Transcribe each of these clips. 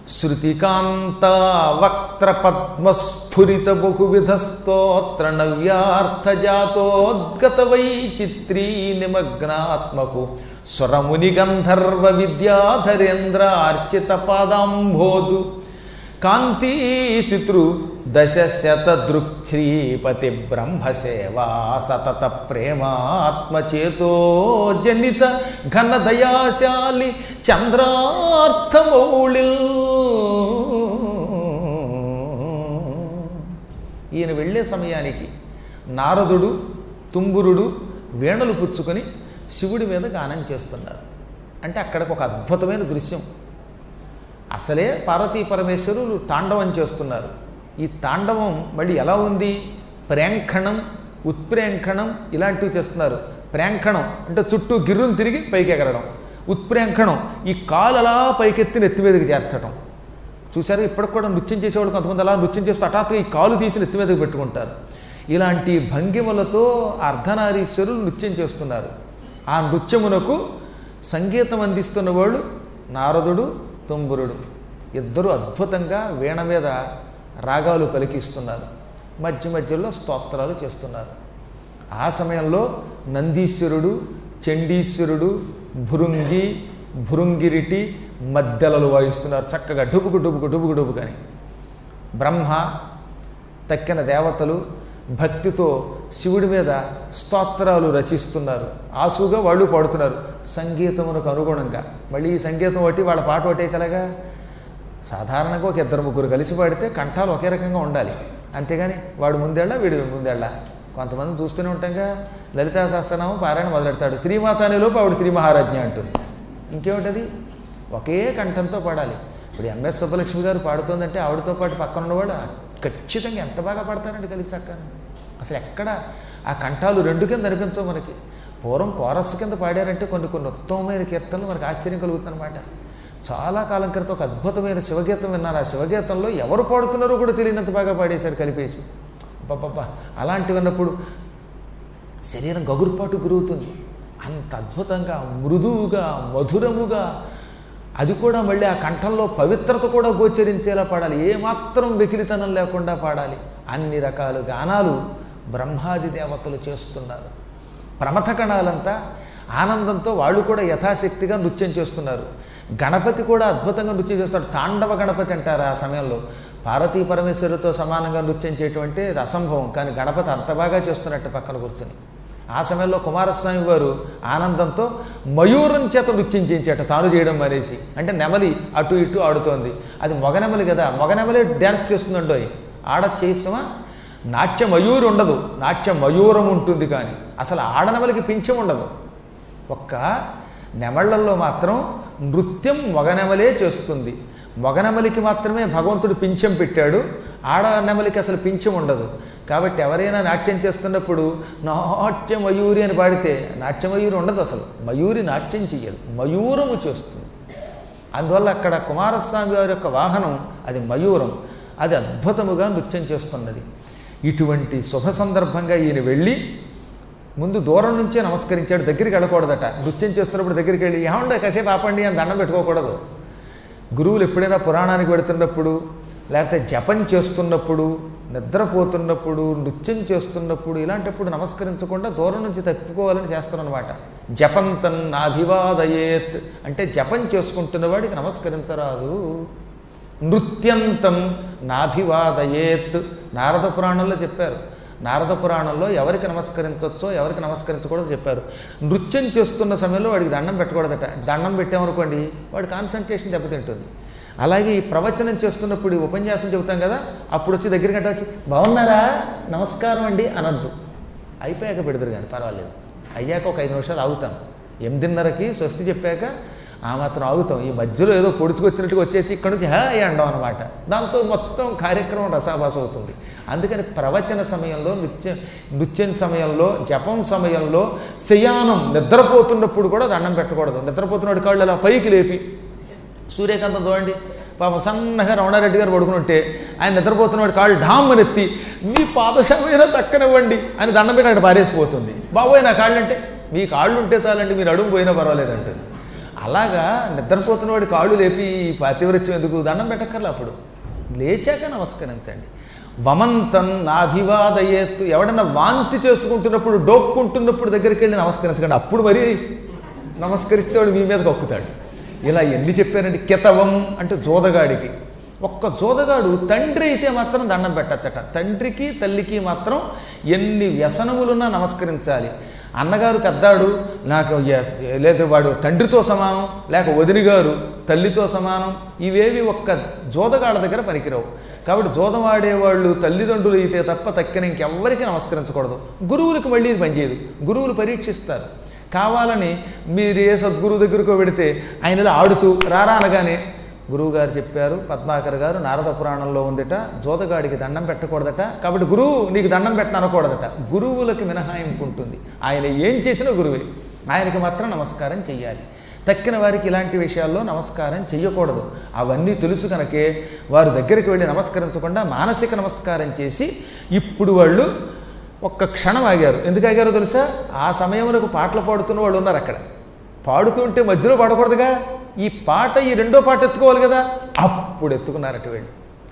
శృతికాంత వక్త్ర పద్మస్ఫురిత బహువిధ స్తోత్ర నవ్యార్థజాతోద్గత వైచిత్రీ నిమగ్నాత్మకు స్వరముని గంధర్వ విద్యాధరేంద్ర అర్చిత పాదాంభోజు కాంతీశితృ దశ శత దృక్శ్రీపతి బ్రహ్మసేవా సతత ప్రేమాత్మచేతో జనిత ఘన దయాశాలి చంద్రార్థమౌళిల్ ఈయన వెళ్ళే సమయానికి నారదుడు తుంబురుడు వీణలు పుచ్చుకొని శివుడి మీద గానం చేస్తున్నారు అంటే అక్కడికి ఒక అద్భుతమైన దృశ్యం అసలే పార్వతీ పరమేశ్వరులు తాండవం చేస్తున్నారు ఈ తాండవం మళ్ళీ ఎలా ఉంది ప్రేంఖణం ఉత్ప్రేంఖణం ఇలాంటివి చేస్తున్నారు ప్రేంఖణం అంటే చుట్టూ గిర్రును తిరిగి పైకి ఎగరడం ఉత్ప్రేంఖణం ఈ కాలు అలా పైకెత్తి నెత్తి మీదకి చేర్చడం చూసారు ఇప్పటికి కూడా నృత్యం చేసేవాళ్ళు కొంతమంది అలా నృత్యం చేస్తూ హఠాత్తుగా ఈ కాలు తీసి నెత్తి మీదకి పెట్టుకుంటారు ఇలాంటి భంగిమలతో అర్ధనారీశ్వరులు నృత్యం చేస్తున్నారు ఆ నృత్యమునకు సంగీతం అందిస్తున్న వాళ్ళు నారదుడు తుంబురుడు ఇద్దరు అద్భుతంగా వీణ మీద రాగాలు పలికిస్తున్నారు మధ్య మధ్యలో స్తోత్రాలు చేస్తున్నారు ఆ సమయంలో నందీశ్వరుడు చండీశ్వరుడు భృంగి భృంగిరిటి మద్దెలలు వాయిస్తున్నారు చక్కగా డుబుకు డుబుకు డుబుకు డుబుకు అని బ్రహ్మ తక్కిన దేవతలు భక్తితో శివుడి మీద స్తోత్రాలు రచిస్తున్నారు ఆసుగా వాళ్ళు పాడుతున్నారు సంగీతమునకు అనుగుణంగా మళ్ళీ ఈ సంగీతం ఒకటి వాళ్ళ పాట ఒకటే కలగా సాధారణంగా ఒక ఇద్దరు ముగ్గురు కలిసి పాడితే కంఠాలు ఒకే రకంగా ఉండాలి అంతేగాని వాడు ముందేళ్ళ వీడు ముందేళ్ళ కొంతమంది చూస్తూనే ఉంటాంగా లలితా సహస్రనామం పారాయణ మొదలెడతాడు శ్రీమాత అనే లోపు ఆవిడ శ్రీ మహారాజ్ఞ అంటుంది ఇంకేమిటది ఒకే కంఠంతో పాడాలి ఇప్పుడు ఎంఎస్ సుబ్బలక్ష్మి గారు పాడుతోందంటే ఆవిడతో పాటు పక్కన ఉన్నవాడు ఖచ్చితంగా ఎంత బాగా పాడతారండి కలిసి చక్కని అసలు ఎక్కడ ఆ కంఠాలు రెండు కింద అనిపించవు మనకి పూర్వం కోరస్ కింద పాడారంటే కొన్ని కొన్ని ఉత్తమమైన కీర్తనలు మనకు ఆశ్చర్యం కలుగుతుందన్నమాట చాలా కాలం క్రితం ఒక అద్భుతమైన శివగీతం విన్నారు ఆ శివగీతంలో ఎవరు పాడుతున్నారో కూడా తెలియనంత బాగా పాడేశారు కలిపేసి అబ్బబ్బబ్బా అలాంటి విన్నప్పుడు శరీరం గగురుపాటు గురుగుతుంది అంత అద్భుతంగా మృదువుగా మధురముగా అది కూడా మళ్ళీ ఆ కంఠంలో పవిత్రత కూడా గోచరించేలా పాడాలి ఏమాత్రం వెకిలితనం లేకుండా పాడాలి అన్ని రకాల గానాలు బ్రహ్మాది దేవతలు చేస్తున్నారు ప్రమథ కణాలంతా ఆనందంతో వాళ్ళు కూడా యథాశక్తిగా నృత్యం చేస్తున్నారు గణపతి కూడా అద్భుతంగా నృత్యం చేస్తాడు తాండవ గణపతి అంటారు ఆ సమయంలో పార్వతీ పరమేశ్వరుతో సమానంగా నృత్యం చేయటం అంటే అసంభవం కానీ గణపతి అంత బాగా చేస్తున్నట్టు పక్కన కూర్చొని ఆ సమయంలో కుమారస్వామి వారు ఆనందంతో మయూరం చేత నృత్యం చేయించేట తాను చేయడం మానేసి అంటే నెమలి అటు ఇటు ఆడుతోంది అది మొగనెమలి కదా మొగనెమలి డ్యాన్స్ చేస్తుందండో ఆడ చేస్తామా నాట్య మయూరి ఉండదు నాట్య మయూరం ఉంటుంది కానీ అసలు ఆడనెమలికి పింఛం ఉండదు ఒక్క నెమళ్లలో మాత్రం నృత్యం మొగనెమలే చేస్తుంది మొగనెమలికి మాత్రమే భగవంతుడు పింఛం పెట్టాడు ఆడ నెమలికి అసలు పింఛం ఉండదు కాబట్టి ఎవరైనా నాట్యం చేస్తున్నప్పుడు నాట్య మయూరి అని పాడితే నాట్య మయూరి ఉండదు అసలు మయూరి నాట్యం చెయ్యదు మయూరము చేస్తుంది అందువల్ల అక్కడ కుమారస్వామి వారి యొక్క వాహనం అది మయూరం అది అద్భుతముగా నృత్యం చేస్తున్నది ఇటువంటి శుభ సందర్భంగా ఈయన వెళ్ళి ముందు దూరం నుంచే నమస్కరించాడు దగ్గరికి వెళ్ళకూడదట నృత్యం చేస్తున్నప్పుడు దగ్గరికి వెళ్ళి ఏమండ కాసేపు ఆపండి అని దండం పెట్టుకోకూడదు గురువులు ఎప్పుడైనా పురాణానికి వెడుతున్నప్పుడు లేకపోతే జపం చేస్తున్నప్పుడు నిద్రపోతున్నప్పుడు నృత్యం చేస్తున్నప్పుడు ఇలాంటప్పుడు నమస్కరించకుండా దూరం నుంచి తప్పుకోవాలని చేస్తారనమాట జపంతం నాభివాదయేత్ అంటే జపం చేసుకుంటున్న వాడికి నమస్కరించరాదు నృత్యంతం నాభివాదయేత్ నారద పురాణంలో చెప్పారు నారద పురాణంలో ఎవరికి నమస్కరించవచ్చో ఎవరికి నమస్కరించకూడదో చెప్పారు నృత్యం చేస్తున్న సమయంలో వాడికి దండం పెట్టకూడదట దండం పెట్టామనుకోండి వాడి కాన్సన్ట్రేషన్ దెబ్బతింటుంది అలాగే ఈ ప్రవచనం చేస్తున్నప్పుడు ఈ ఉపన్యాసం చెబుతాం కదా అప్పుడు వచ్చి దగ్గరికి అంటే వచ్చి బాగున్నారా నమస్కారం అండి అనద్దు అయిపోయాక పెడతారు కానీ పర్వాలేదు అయ్యాక ఒక ఐదు నిమిషాలు ఆగుతాం ఎనిమిదిన్నరకి స్వస్తి చెప్పాక ఆ మాత్రం ఆగుతాం ఈ మధ్యలో ఏదో పొడుచుకొచ్చినట్టుగా వచ్చేసి ఇక్కడ నుంచి హే అండం అనమాట దాంతో మొత్తం కార్యక్రమం రసాభాస అవుతుంది అందుకని ప్రవచన సమయంలో నృత్య నృత్యం సమయంలో జపం సమయంలో శయానం నిద్రపోతున్నప్పుడు కూడా దండం పెట్టకూడదు నిద్రపోతున్నవాడి కాళ్ళు అలా పైకి లేపి సూర్యకాంతం చూడండి పాప సన్నగా రమణారెడ్డి గారు పడుకుని ఉంటే ఆయన నిద్రపోతున్నవాడు కాళ్ళు ఢామ్మని ఎత్తి మీ పాదశమైన దక్కనివ్వండి అని దండం పెట్టి అక్కడ పారేసిపోతుంది బాబోయ్ నా కాళ్ళు అంటే మీ కాళ్ళు ఉంటే చాలండి మీరు అడుగు పోయినా పర్వాలేదంటుంది అలాగా నిద్రపోతున్న వాడి కాళ్ళు లేపి ఈ పాతివృత్యం ఎందుకు దండం పెట్టక్కర్లే అప్పుడు లేచాక నమస్కరించండి వమంతం నాభివాదయేత్తు ఎవడన్నా వాంతి చేసుకుంటున్నప్పుడు డోక్కుంటున్నప్పుడు దగ్గరికి వెళ్ళి నమస్కరించకండి అప్పుడు మరి నమస్కరిస్తే వాడు మీ మీద కక్కుతాడు ఇలా ఎన్ని చెప్పారండి కితవం అంటే జోదగాడికి ఒక్క జోదగాడు తండ్రి అయితే మాత్రం దండం పెట్టచ్చట తండ్రికి తల్లికి మాత్రం ఎన్ని వ్యసనములున్నా నమస్కరించాలి అన్నగారు పెద్దాడు నాకు ఎ- లేదు వాడు తండ్రితో సమానం లేక వదిని గారు తల్లితో సమానం ఇవేవి ఒక్క జోదగాళ్ళ దగ్గర పనికిరావు కాబట్టి జోదం ఆడేవాళ్ళు తల్లిదండ్రులు అయితే తప్ప తక్కిన ఇంకెవ్వరికి నమస్కరించకూడదు గురువులకు మళ్ళీ ఇది పనిచేయదు గురువులు పరీక్షిస్తారు కావాలని మీరు ఏ సద్గురువు దగ్గరకు వెడితే ఆయన ఇలా ఆడుతూ రారా అనగానే గురువుగారు చెప్పారు పద్మాకర్ గారు నారద పురాణంలో ఉందిట జోదగాడికి దండం పెట్టకూడదట కాబట్టి గురువు నీకు దండం పెట్టను అనకూడదట గురువులకి మినహాయింపు ఉంటుంది ఆయన ఏం చేసినా గురువే ఆయనకి మాత్రం నమస్కారం చెయ్యాలి తక్కిన వారికి ఇలాంటి విషయాల్లో నమస్కారం చెయ్యకూడదు అవన్నీ తెలుసు కనుకే వారి దగ్గరికి వెళ్ళి నమస్కరించకుండా మానసిక నమస్కారం చేసి ఇప్పుడు వాళ్ళు ఒక్క క్షణం ఆగారు ఎందుకు ఆగారో తెలుసా ఆ సమయంలో పాటలు పాడుతున్న వాళ్ళు ఉన్నారు అక్కడ పాడుతుంటే మధ్యలో పాడకూడదుగా ఈ పాట ఈ రెండో పాట ఎత్తుకోవాలి కదా అప్పుడు ఎత్తుకున్నారట వీళ్ళు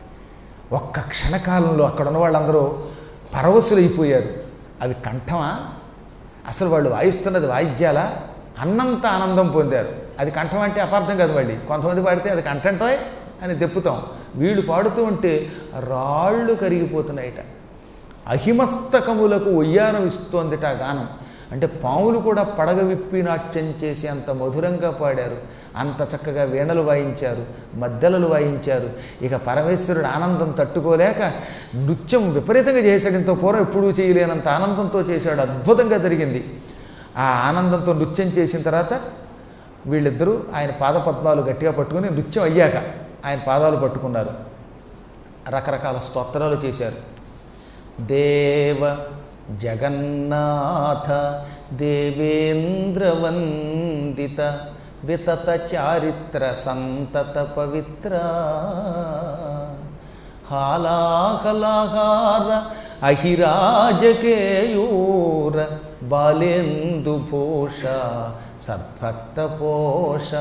ఒక్క క్షణకాలంలో అక్కడ ఉన్న వాళ్ళందరూ పరవశులైపోయారు అవి కంఠమా అసలు వాళ్ళు వాయిస్తున్నది వాయిద్యాలా అన్నంత ఆనందం పొందారు అది కంఠం అంటే అపార్థం కాదు మళ్ళీ కొంతమంది పాడితే అది కంఠంటోయ్ అని తెప్పుతాం వీళ్ళు పాడుతూ ఉంటే రాళ్ళు కరిగిపోతున్నాయిట అహిమస్తకములకు ఒయ్యారం ఇస్తోందిట ఆ గానం అంటే పాములు కూడా పడగ విప్పి నాట్యం చేసి అంత మధురంగా పాడారు అంత చక్కగా వీణలు వాయించారు మద్దెలలు వాయించారు ఇక పరమేశ్వరుడు ఆనందం తట్టుకోలేక నృత్యం విపరీతంగా చేశాడు ఇంత పూర్వం ఎప్పుడూ చేయలేనంత ఆనందంతో చేశాడు అద్భుతంగా జరిగింది ఆ ఆనందంతో నృత్యం చేసిన తర్వాత వీళ్ళిద్దరూ ఆయన పాదపద్మాలు గట్టిగా పట్టుకుని నృత్యం అయ్యాక ఆయన పాదాలు పట్టుకున్నారు రకరకాల స్తోత్రాలు చేశారు దేవ జగన్నాథ దేవేంద్రవందిత వితత చారిత్ర సంతత పవిత్ర హాలాహలాహార అహిరాజకేయూర బాలేందుభూష సద్భక్త పోష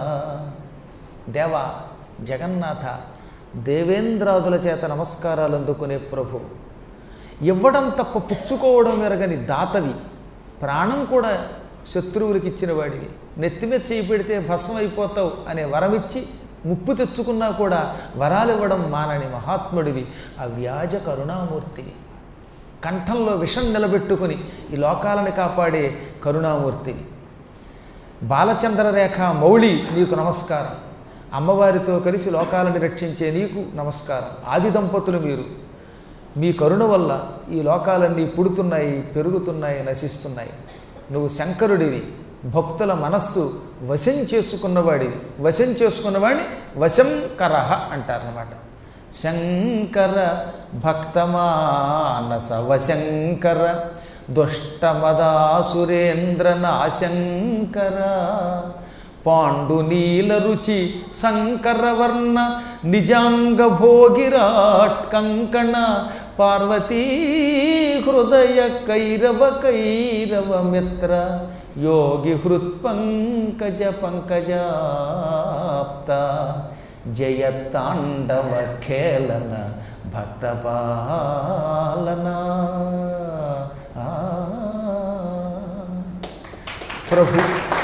దేవా జగన్నాథ దేవేంద్రాదుల చేత నమస్కారాలు అందుకునే ప్రభు ఇవ్వడం తప్ప పుచ్చుకోవడం ఎరగని దాతవి ప్రాణం కూడా శత్రువులకి ఇచ్చిన వాడివి నెత్తిమీద చేయి పెడితే భస్మం అయిపోతావు అనే వరమిచ్చి ముప్పు తెచ్చుకున్నా కూడా వరాలు ఇవ్వడం మానని మహాత్ముడివి ఆ వ్యాజ కరుణామూర్తివి కంఠంలో విషం నిలబెట్టుకుని ఈ లోకాలను కాపాడే కరుణామూర్తివి బాలచంద్రరేఖ మౌళి నీకు నమస్కారం అమ్మవారితో కలిసి లోకాలను రక్షించే నీకు నమస్కారం ఆది దంపతులు మీరు మీ కరుణ వల్ల ఈ లోకాలన్నీ పుడుతున్నాయి పెరుగుతున్నాయి నశిస్తున్నాయి నువ్వు శంకరుడివి భక్తుల మనస్సు వశం చేసుకున్నవాడివి వశం చేసుకున్నవాడిని వశంకరహ అంటారనమాట శంకర భక్తమానస వశంకర దుష్టమదాసురేంద్ర నాశంకర పాండునీల రుచి శంకరవర్ణ నిజాంగ భోగిరాట్ కంకణ పార్వతీ హృదయ కైరవ కైరవ మిత్ర యోగి హృత్పంకజ పంకజాప్త జయ తాండవ ఖేళన భక్త పాలన ప్రభు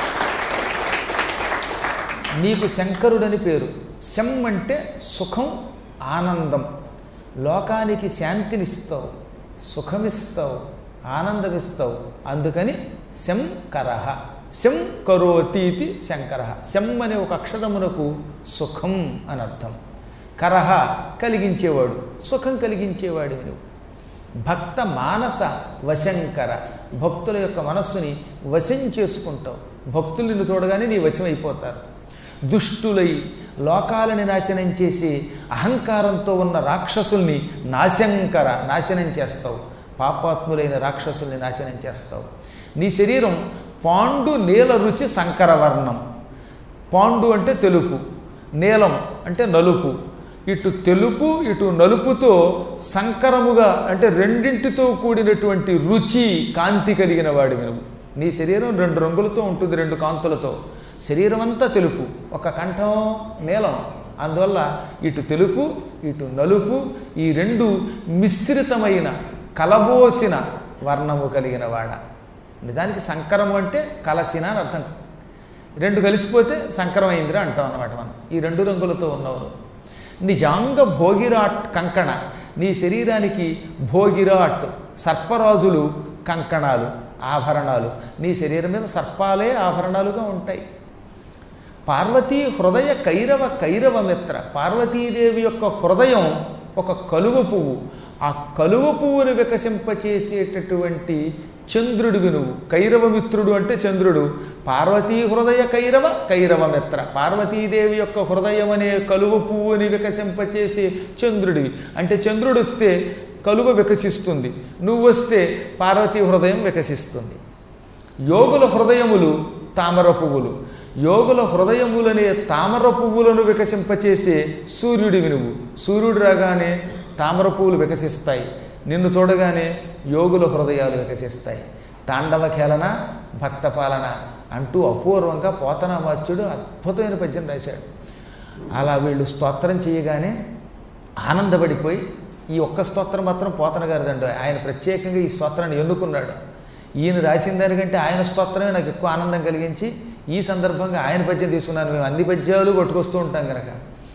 నీకు శంకరుడని పేరు శం అంటే సుఖం ఆనందం లోకానికి శాంతినిస్తావు సుఖమిస్తావు ఆనందమిస్తావు అందుకని శంకర శం కరోతీతి శంకర శం అనే ఒక అక్షరమునకు సుఖం అని అర్థం కరహ కలిగించేవాడు సుఖం కలిగించేవాడివి నువ్వు భక్త మానస వశంకర భక్తుల యొక్క మనస్సుని వశం చేసుకుంటావు భక్తులు నిన్ను చూడగానే నీ వశం అయిపోతారు దుష్టులై లోకాలని నాశనం చేసి అహంకారంతో ఉన్న రాక్షసుల్ని నాశంకర నాశనం చేస్తావు పాపాత్ములైన రాక్షసుల్ని నాశనం చేస్తావు నీ శరీరం పాండు నీల రుచి సంకరవర్ణం పాండు అంటే తెలుపు నీలం అంటే నలుపు ఇటు తెలుపు ఇటు నలుపుతో సంకరముగా అంటే రెండింటితో కూడినటువంటి రుచి కాంతి కలిగిన వాడివి నువ్వు నీ శరీరం రెండు రంగులతో ఉంటుంది రెండు కాంతులతో శరీరం అంతా తెలుపు ఒక కంఠం నీలం అందువల్ల ఇటు తెలుపు ఇటు నలుపు ఈ రెండు మిశ్రితమైన కలబోసిన వర్ణము కలిగిన వాడ నిజానికి సంకరము అంటే కలసిన అని అర్థం రెండు కలిసిపోతే సంకరం అయిందిరా అంటాం అన్నమాట మనం ఈ రెండు రంగులతో ఉన్నవారు నిజాంగ భోగిరాట్ కంకణ నీ శరీరానికి భోగిరాట్ సర్పరాజులు కంకణాలు ఆభరణాలు నీ శరీరం మీద సర్పాలే ఆభరణాలుగా ఉంటాయి పార్వతీ హృదయ కైరవ కైరవ మిత్ర పార్వతీదేవి యొక్క హృదయం ఒక కలువ పువ్వు ఆ కలువ పువ్వును వికసింపచేసేటటువంటి చంద్రుడివి నువ్వు కైరవ మిత్రుడు అంటే చంద్రుడు పార్వతీ హృదయ కైరవ కైరవ మిత్ర పార్వతీదేవి యొక్క హృదయం అనే కలువ పువ్వుని వికసింపచేసే చంద్రుడివి అంటే చంద్రుడు వస్తే కలువ వికసిస్తుంది నువ్వు వస్తే పార్వతీ హృదయం వికసిస్తుంది యోగుల హృదయములు తామర పువ్వులు యోగుల హృదయములనే తామర పువ్వులను వికసింపచేసే సూర్యుడివి నువ్వు సూర్యుడు రాగానే తామర పువ్వులు వికసిస్తాయి నిన్ను చూడగానే యోగుల హృదయాలు వికసిస్తాయి తాండవ ఖేళన భక్త పాలన అంటూ అపూర్వంగా పోతనామాచ్యుడు అద్భుతమైన పద్యం రాశాడు అలా వీళ్ళు స్తోత్రం చేయగానే ఆనందపడిపోయి ఈ ఒక్క స్తోత్రం మాత్రం పోతన గారిదండి ఆయన ప్రత్యేకంగా ఈ స్తోత్రాన్ని ఎన్నుకున్నాడు ఈయన రాసిన దానికంటే ఆయన స్తోత్రమే నాకు ఎక్కువ ఆనందం కలిగించి ఈ సందర్భంగా ఆయన పద్యం తీసుకున్నాను మేము అన్ని పద్యాలు కొట్టుకొస్తూ ఉంటాం కనుక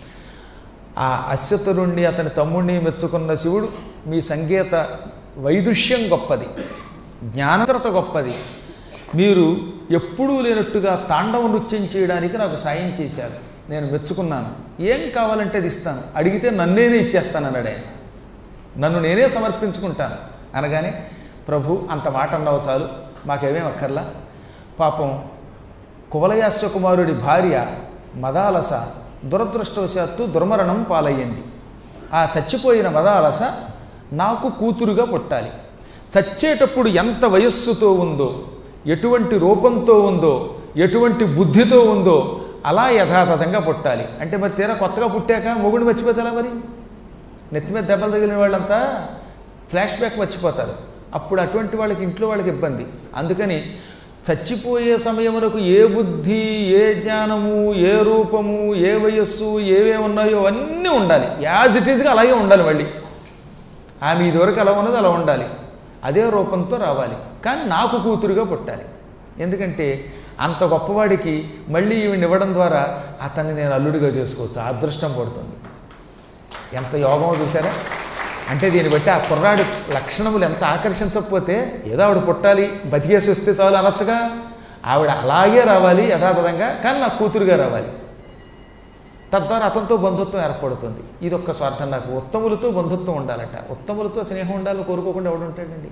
ఆ అశ్వతరుణ్ణి అతని తమ్ముడిని మెచ్చుకున్న శివుడు మీ సంగీత వైదుష్యం గొప్పది జ్ఞానతరత గొప్పది మీరు ఎప్పుడూ లేనట్టుగా తాండవ నృత్యం చేయడానికి నాకు సాయం చేశారు నేను మెచ్చుకున్నాను ఏం కావాలంటే అది ఇస్తాను అడిగితే నన్నేనే ఇచ్చేస్తాను అన్నాడు ఆయన నన్ను నేనే సమర్పించుకుంటాను అనగానే ప్రభు అంత మాట అన్నావు చాలు మాకేమేం అక్కర్లా పాపం కువలయాశ్వ కుమారుడి భార్య మదాలస దురదృష్టవశాత్తు దుర్మరణం పాలయ్యింది ఆ చచ్చిపోయిన మదాలస నాకు కూతురుగా పుట్టాలి చచ్చేటప్పుడు ఎంత వయస్సుతో ఉందో ఎటువంటి రూపంతో ఉందో ఎటువంటి బుద్ధితో ఉందో అలా యథాతథంగా పుట్టాలి అంటే మరి తీరా కొత్తగా పుట్టాక మొగుడు మర్చిపోతారా మరి నెత్తి మీద దెబ్బలు తగిలిన వాళ్ళంతా ఫ్లాష్ బ్యాక్ మర్చిపోతారు అప్పుడు అటువంటి వాళ్ళకి ఇంట్లో వాళ్ళకి ఇబ్బంది అందుకని చచ్చిపోయే సమయమునకు ఏ బుద్ధి ఏ జ్ఞానము ఏ రూపము ఏ వయస్సు ఏవే ఉన్నాయో అన్నీ ఉండాలి యాజ్ ఇట్ ఈజ్గా అలాగే ఉండాలి మళ్ళీ ఆమె ఇదివరకు ఎలా ఉన్నదో అలా ఉండాలి అదే రూపంతో రావాలి కానీ నాకు కూతురుగా పుట్టాలి ఎందుకంటే అంత గొప్పవాడికి మళ్ళీ ఈవిని ఇవ్వడం ద్వారా అతన్ని నేను అల్లుడిగా చేసుకోవచ్చు ఆ అదృష్టం పడుతుంది ఎంత యోగమో చూసారా అంటే దీన్ని బట్టి ఆ కుర్రాడి లక్షణములు ఎంత ఆకర్షించకపోతే ఏదో ఆవిడ పుట్టాలి బతికేసి వస్తే చాలు అనొచ్చగా ఆవిడ అలాగే రావాలి యథాతథంగా కానీ నాకు కూతురుగా రావాలి తద్వారా అతనితో బంధుత్వం ఏర్పడుతుంది ఇది ఒక్క స్వార్థం నాకు ఉత్తములతో బంధుత్వం ఉండాలట ఉత్తములతో స్నేహం ఉండాలని కోరుకోకుండా ఎవడు ఉంటాడండి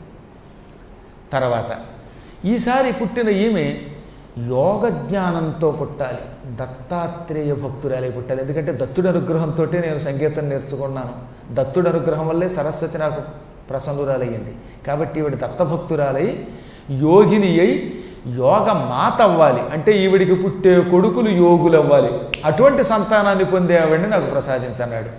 తర్వాత ఈసారి పుట్టిన ఈమె యోగ జ్ఞానంతో పుట్టాలి దత్తాత్రేయ భక్తురాలే పుట్టాలి ఎందుకంటే దత్తుడి అనుగ్రహంతో నేను సంగీతం నేర్చుకున్నాను దత్తుడి అనుగ్రహం వల్లే సరస్వతి నాకు ప్రసన్నురాలయ్యింది కాబట్టి ఈవిడ దత్తభక్తురాలై యోగిని అయి యోగ మాత అవ్వాలి అంటే ఈవిడికి పుట్టే కొడుకులు యోగులు అవ్వాలి అటువంటి సంతానాన్ని పొందే ఆవిడని నాకు ప్రసాదించన్నాడు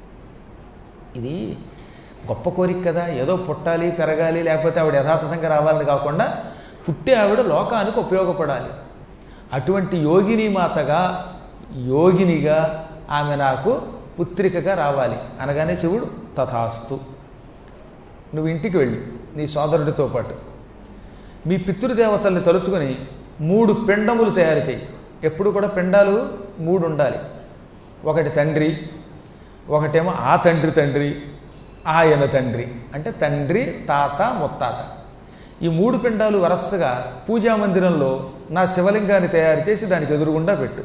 ఇది గొప్ప కోరిక కదా ఏదో పుట్టాలి పెరగాలి లేకపోతే ఆవిడ యథాతథంగా రావాలని కాకుండా పుట్టే ఆవిడ లోకానికి ఉపయోగపడాలి అటువంటి యోగిని మాతగా యోగినిగా ఆమె నాకు పుత్రికగా రావాలి అనగానే శివుడు తథాస్తు నువ్వు ఇంటికి వెళ్ళి నీ సోదరుడితో పాటు మీ పితృదేవతల్ని తలుచుకొని మూడు పిండములు తయారు చేయి ఎప్పుడు కూడా పిండాలు మూడు ఉండాలి ఒకటి తండ్రి ఒకటేమో ఆ తండ్రి తండ్రి ఆయన తండ్రి అంటే తండ్రి తాత ముత్తాత ఈ మూడు పిండాలు వరసగా పూజా మందిరంలో నా శివలింగాన్ని తయారు చేసి దానికి ఎదురుగుండా పెట్టు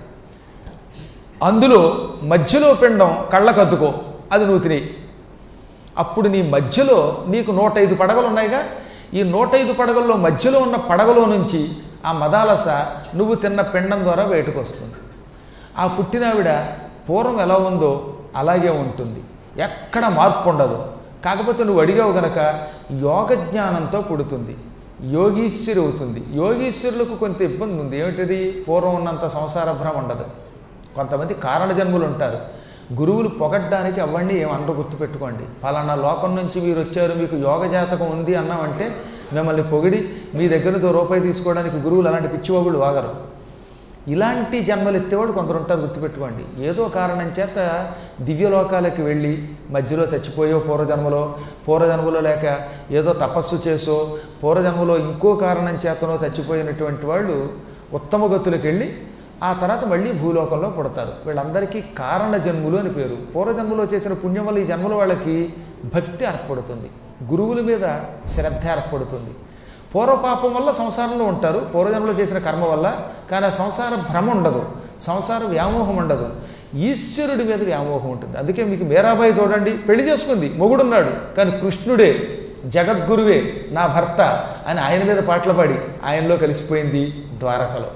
అందులో మధ్యలో పిండం కళ్ళకద్దుకో అది నువ్వు తినేయి అప్పుడు నీ మధ్యలో నీకు నూట ఐదు పడగలు ఉన్నాయిగా ఈ నూట ఐదు పడగల్లో మధ్యలో ఉన్న పడగలో నుంచి ఆ మదాలస నువ్వు తిన్న పిండం ద్వారా బయటకు వస్తుంది ఆ పుట్టినావిడ పూర్వం ఎలా ఉందో అలాగే ఉంటుంది ఎక్కడ మార్పు ఉండదు కాకపోతే నువ్వు అడిగావు గనక యోగ జ్ఞానంతో పుడుతుంది యోగీశ్వరి అవుతుంది యోగీశ్వరులకు కొంత ఇబ్బంది ఉంది ఏమిటిది పూర్వం ఉన్నంత సంసార భ్రమ ఉండదు కొంతమంది కారణ జన్ములు ఉంటారు గురువులు పొగడ్డానికి అవన్నీ ఏమనరు గుర్తుపెట్టుకోండి ఫలానా లోకం నుంచి మీరు వచ్చారు మీకు యోగ జాతకం ఉంది అన్నామంటే మిమ్మల్ని పొగిడి మీ దగ్గర నుంచి రూపాయి తీసుకోవడానికి గురువులు అలాంటి పిచ్చివాగులు వాగరు ఇలాంటి జన్మలు ఎత్తేవాడు కొందరు ఉంటారు గుర్తుపెట్టుకోండి ఏదో కారణం చేత దివ్యలోకాలకి వెళ్ళి మధ్యలో చచ్చిపోయో పూర్వజన్మలో పూర్వజన్మలో లేక ఏదో తపస్సు చేసో పూర్వజన్మలో ఇంకో కారణం చేతనో చచ్చిపోయినటువంటి వాళ్ళు ఉత్తమ గతులకు వెళ్ళి ఆ తర్వాత మళ్ళీ భూలోకంలో పుడతారు వీళ్ళందరికీ కారణ జన్ములు అని పేరు పూర్వజన్మలో చేసిన పుణ్యం వల్ల ఈ జన్మల వాళ్ళకి భక్తి ఏర్పడుతుంది గురువుల మీద శ్రద్ధ ఏర్పడుతుంది పూర్వపాపం వల్ల సంసారంలో ఉంటారు పూర్వజన్మలో చేసిన కర్మ వల్ల కానీ ఆ సంసార భ్రమ ఉండదు సంసార వ్యామోహం ఉండదు ఈశ్వరుడి మీద వ్యామోహం ఉంటుంది అందుకే మీకు మీరాబాయి చూడండి పెళ్లి చేసుకుంది మొగుడున్నాడు కానీ కృష్ణుడే జగద్గురువే నా భర్త అని ఆయన మీద పాటలు పాడి ఆయనలో కలిసిపోయింది ద్వారకలో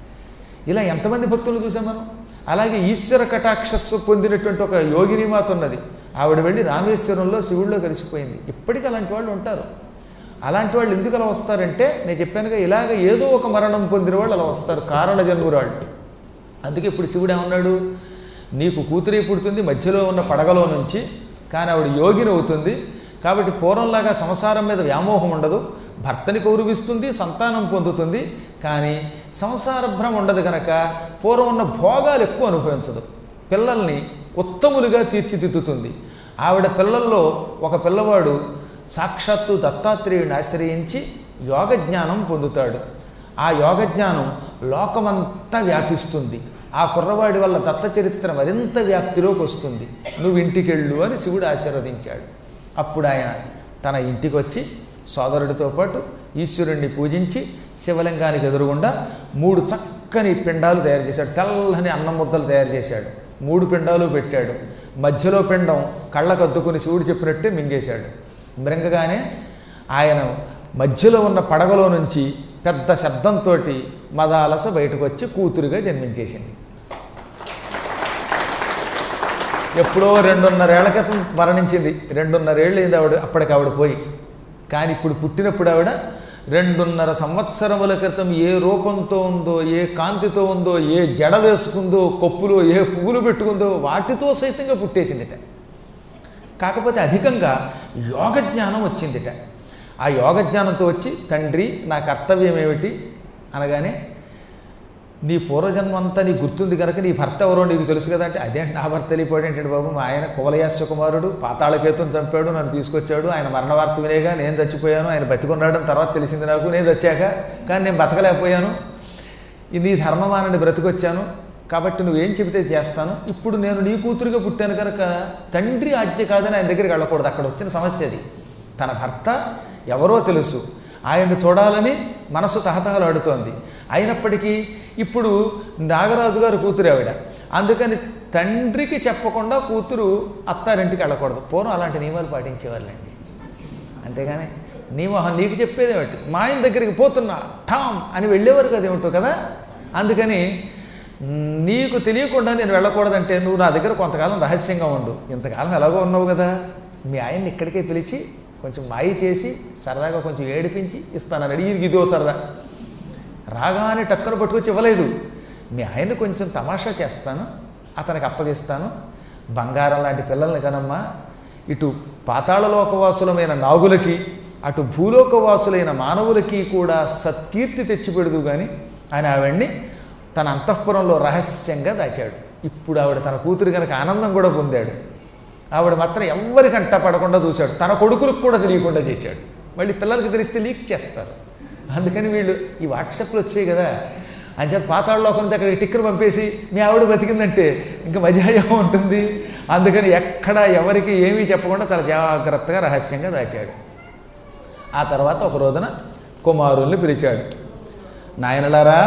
ఇలా ఎంతమంది భక్తులు చూసాం మనం అలాగే ఈశ్వర కటాక్షస్సు పొందినటువంటి ఒక యోగిని మాత ఉన్నది ఆవిడ వెళ్ళి రామేశ్వరంలో శివుడిలో కలిసిపోయింది ఇప్పటికీ అలాంటి వాళ్ళు ఉంటారు అలాంటి వాళ్ళు ఎందుకు అలా వస్తారంటే నేను చెప్పానుగా ఇలాగ ఏదో ఒక మరణం పొందిన వాళ్ళు అలా వస్తారు కారణ జన్మురాళ్ళు అందుకే ఇప్పుడు శివుడు ఏమన్నాడు నీకు కూతురి పుడుతుంది మధ్యలో ఉన్న పడగలో నుంచి కానీ ఆవిడ యోగిని అవుతుంది కాబట్టి పూర్వంలాగా సంసారం మీద వ్యామోహం ఉండదు భర్తని కౌరవిస్తుంది సంతానం పొందుతుంది కానీ సంసార భ్రమ ఉండదు కనుక పూర్వం ఉన్న భోగాలు ఎక్కువ అనుభవించదు పిల్లల్ని ఉత్తములుగా తీర్చిదిద్దుతుంది ఆవిడ పిల్లల్లో ఒక పిల్లవాడు సాక్షాత్తు దత్తాత్రేయుని ఆశ్రయించి యోగ జ్ఞానం పొందుతాడు ఆ యోగ జ్ఞానం లోకమంతా వ్యాపిస్తుంది ఆ కుర్రవాడి వల్ల దత్త చరిత్ర మరింత వ్యాప్తిలోకి వస్తుంది నువ్వు ఇంటికెళ్ళు అని శివుడు ఆశీర్వదించాడు అప్పుడు ఆయన తన ఇంటికి వచ్చి సోదరుడితో పాటు ఈశ్వరుణ్ణి పూజించి శివలింగానికి ఎదురుగుండా మూడు చక్కని పిండాలు తయారు చేశాడు తెల్లని అన్నం ముద్దలు తయారు చేశాడు మూడు పిండాలు పెట్టాడు మధ్యలో పిండం కళ్ళకద్దుకుని శివుడు చెప్పినట్టే మింగేశాడు మృంగగానే ఆయన మధ్యలో ఉన్న పడగలో నుంచి పెద్ద శబ్దంతో మదాలస బయటకు వచ్చి కూతురుగా జన్మించేసింది ఎప్పుడో రెండున్నరేళ్ల క్రితం మరణించింది రెండున్నరేళ్ళు అయింది ఆవిడ అప్పటికి ఆవిడ పోయి కానీ ఇప్పుడు పుట్టినప్పుడు ఆవిడ రెండున్నర సంవత్సరముల క్రితం ఏ రూపంతో ఉందో ఏ కాంతితో ఉందో ఏ జడ వేసుకుందో కొప్పులో ఏ పువ్వులు పెట్టుకుందో వాటితో సైతంగా పుట్టేసిందిట కాకపోతే అధికంగా యోగ జ్ఞానం వచ్చిందిట ఆ యోగ జ్ఞానంతో వచ్చి తండ్రి నా కర్తవ్యం ఏమిటి అనగానే నీ పూర్వజన్మ అంతా నీకు గుర్తుంది కనుక నీ భర్త ఎవరో నీకు తెలుసు కదా అంటే అదేంటి నా భర్త వెళ్ళిపోయాడు ఏంటంటే బాబు మా ఆయన కువలయాస్య కుమారుడు పాతాళకేతుని చంపాడు నన్ను తీసుకొచ్చాడు ఆయన మరణ వార్త వినేగా నేను చచ్చిపోయాను ఆయన బతికున్నాడని తర్వాత తెలిసింది నాకు నేను చచ్చాక కానీ నేను బతకలేకపోయాను ఇది నీ ధర్మమానని బ్రతికొచ్చాను కాబట్టి నువ్వేం చెబితే చేస్తాను ఇప్పుడు నేను నీ కూతురుగా పుట్టాను కనుక తండ్రి ఆజ్ఞ కాదని ఆయన దగ్గరికి వెళ్ళకూడదు అక్కడ వచ్చిన సమస్య అది తన భర్త ఎవరో తెలుసు ఆయన్ని చూడాలని మనసు తహతహలాడుతోంది అయినప్పటికీ ఇప్పుడు నాగరాజు గారు కూతురు ఆవిడ అందుకని తండ్రికి చెప్పకుండా కూతురు అత్తారింటికి వెళ్ళకూడదు పూర్వం అలాంటి నియమాలు పాటించేవాళ్ళండి అంతేగాని నీ మొహం నీకు చెప్పేది ఏమిటి మా ఆయన దగ్గరికి పోతున్నా ఠామ్ అని వెళ్ళేవారు కదా ఏమిటో కదా అందుకని నీకు తెలియకుండా నేను వెళ్ళకూడదంటే నువ్వు నా దగ్గర కొంతకాలం రహస్యంగా ఉండు ఇంతకాలం ఎలాగో ఉన్నావు కదా మీ ఆయన్ని ఇక్కడికే పిలిచి కొంచెం మాయి చేసి సరదాగా కొంచెం ఏడిపించి ఇస్తానని అడిగి ఇదో సరదా రాగానే టక్కున పట్టుకొచ్చి ఇవ్వలేదు మీ ఆయన్ని కొంచెం తమాషా చేస్తాను అతనికి అప్పగిస్తాను బంగారం లాంటి పిల్లల్ని కనమ్మా ఇటు పాతాళలోకవాసులమైన నాగులకి అటు భూలోకవాసులైన మానవులకి కూడా సత్కీర్తి తెచ్చిపెడదు కానీ ఆయన ఆవిడ్ని తన అంతఃపురంలో రహస్యంగా దాచాడు ఇప్పుడు ఆవిడ తన కూతురు కనుక ఆనందం కూడా పొందాడు ఆవిడ మాత్రం ఎవ్వరి కంట పడకుండా చూశాడు తన కొడుకులకు కూడా తెలియకుండా చేశాడు మళ్ళీ పిల్లలకి తెలిస్తే లీక్ చేస్తారు అందుకని వీళ్ళు ఈ వాట్సాప్లు వచ్చాయి కదా అని చెప్పి పాతాళలోకం నుంచి అక్కడికి టిక్కర్ పంపేసి మీ ఆవిడ బతికిందంటే ఇంకా మజాయం ఉంటుంది అందుకని ఎక్కడ ఎవరికి ఏమీ చెప్పకుండా తన జాగ్రత్తగా రహస్యంగా దాచాడు ఆ తర్వాత ఒక రోజున కుమారుల్ని పిలిచాడు నాయనలారా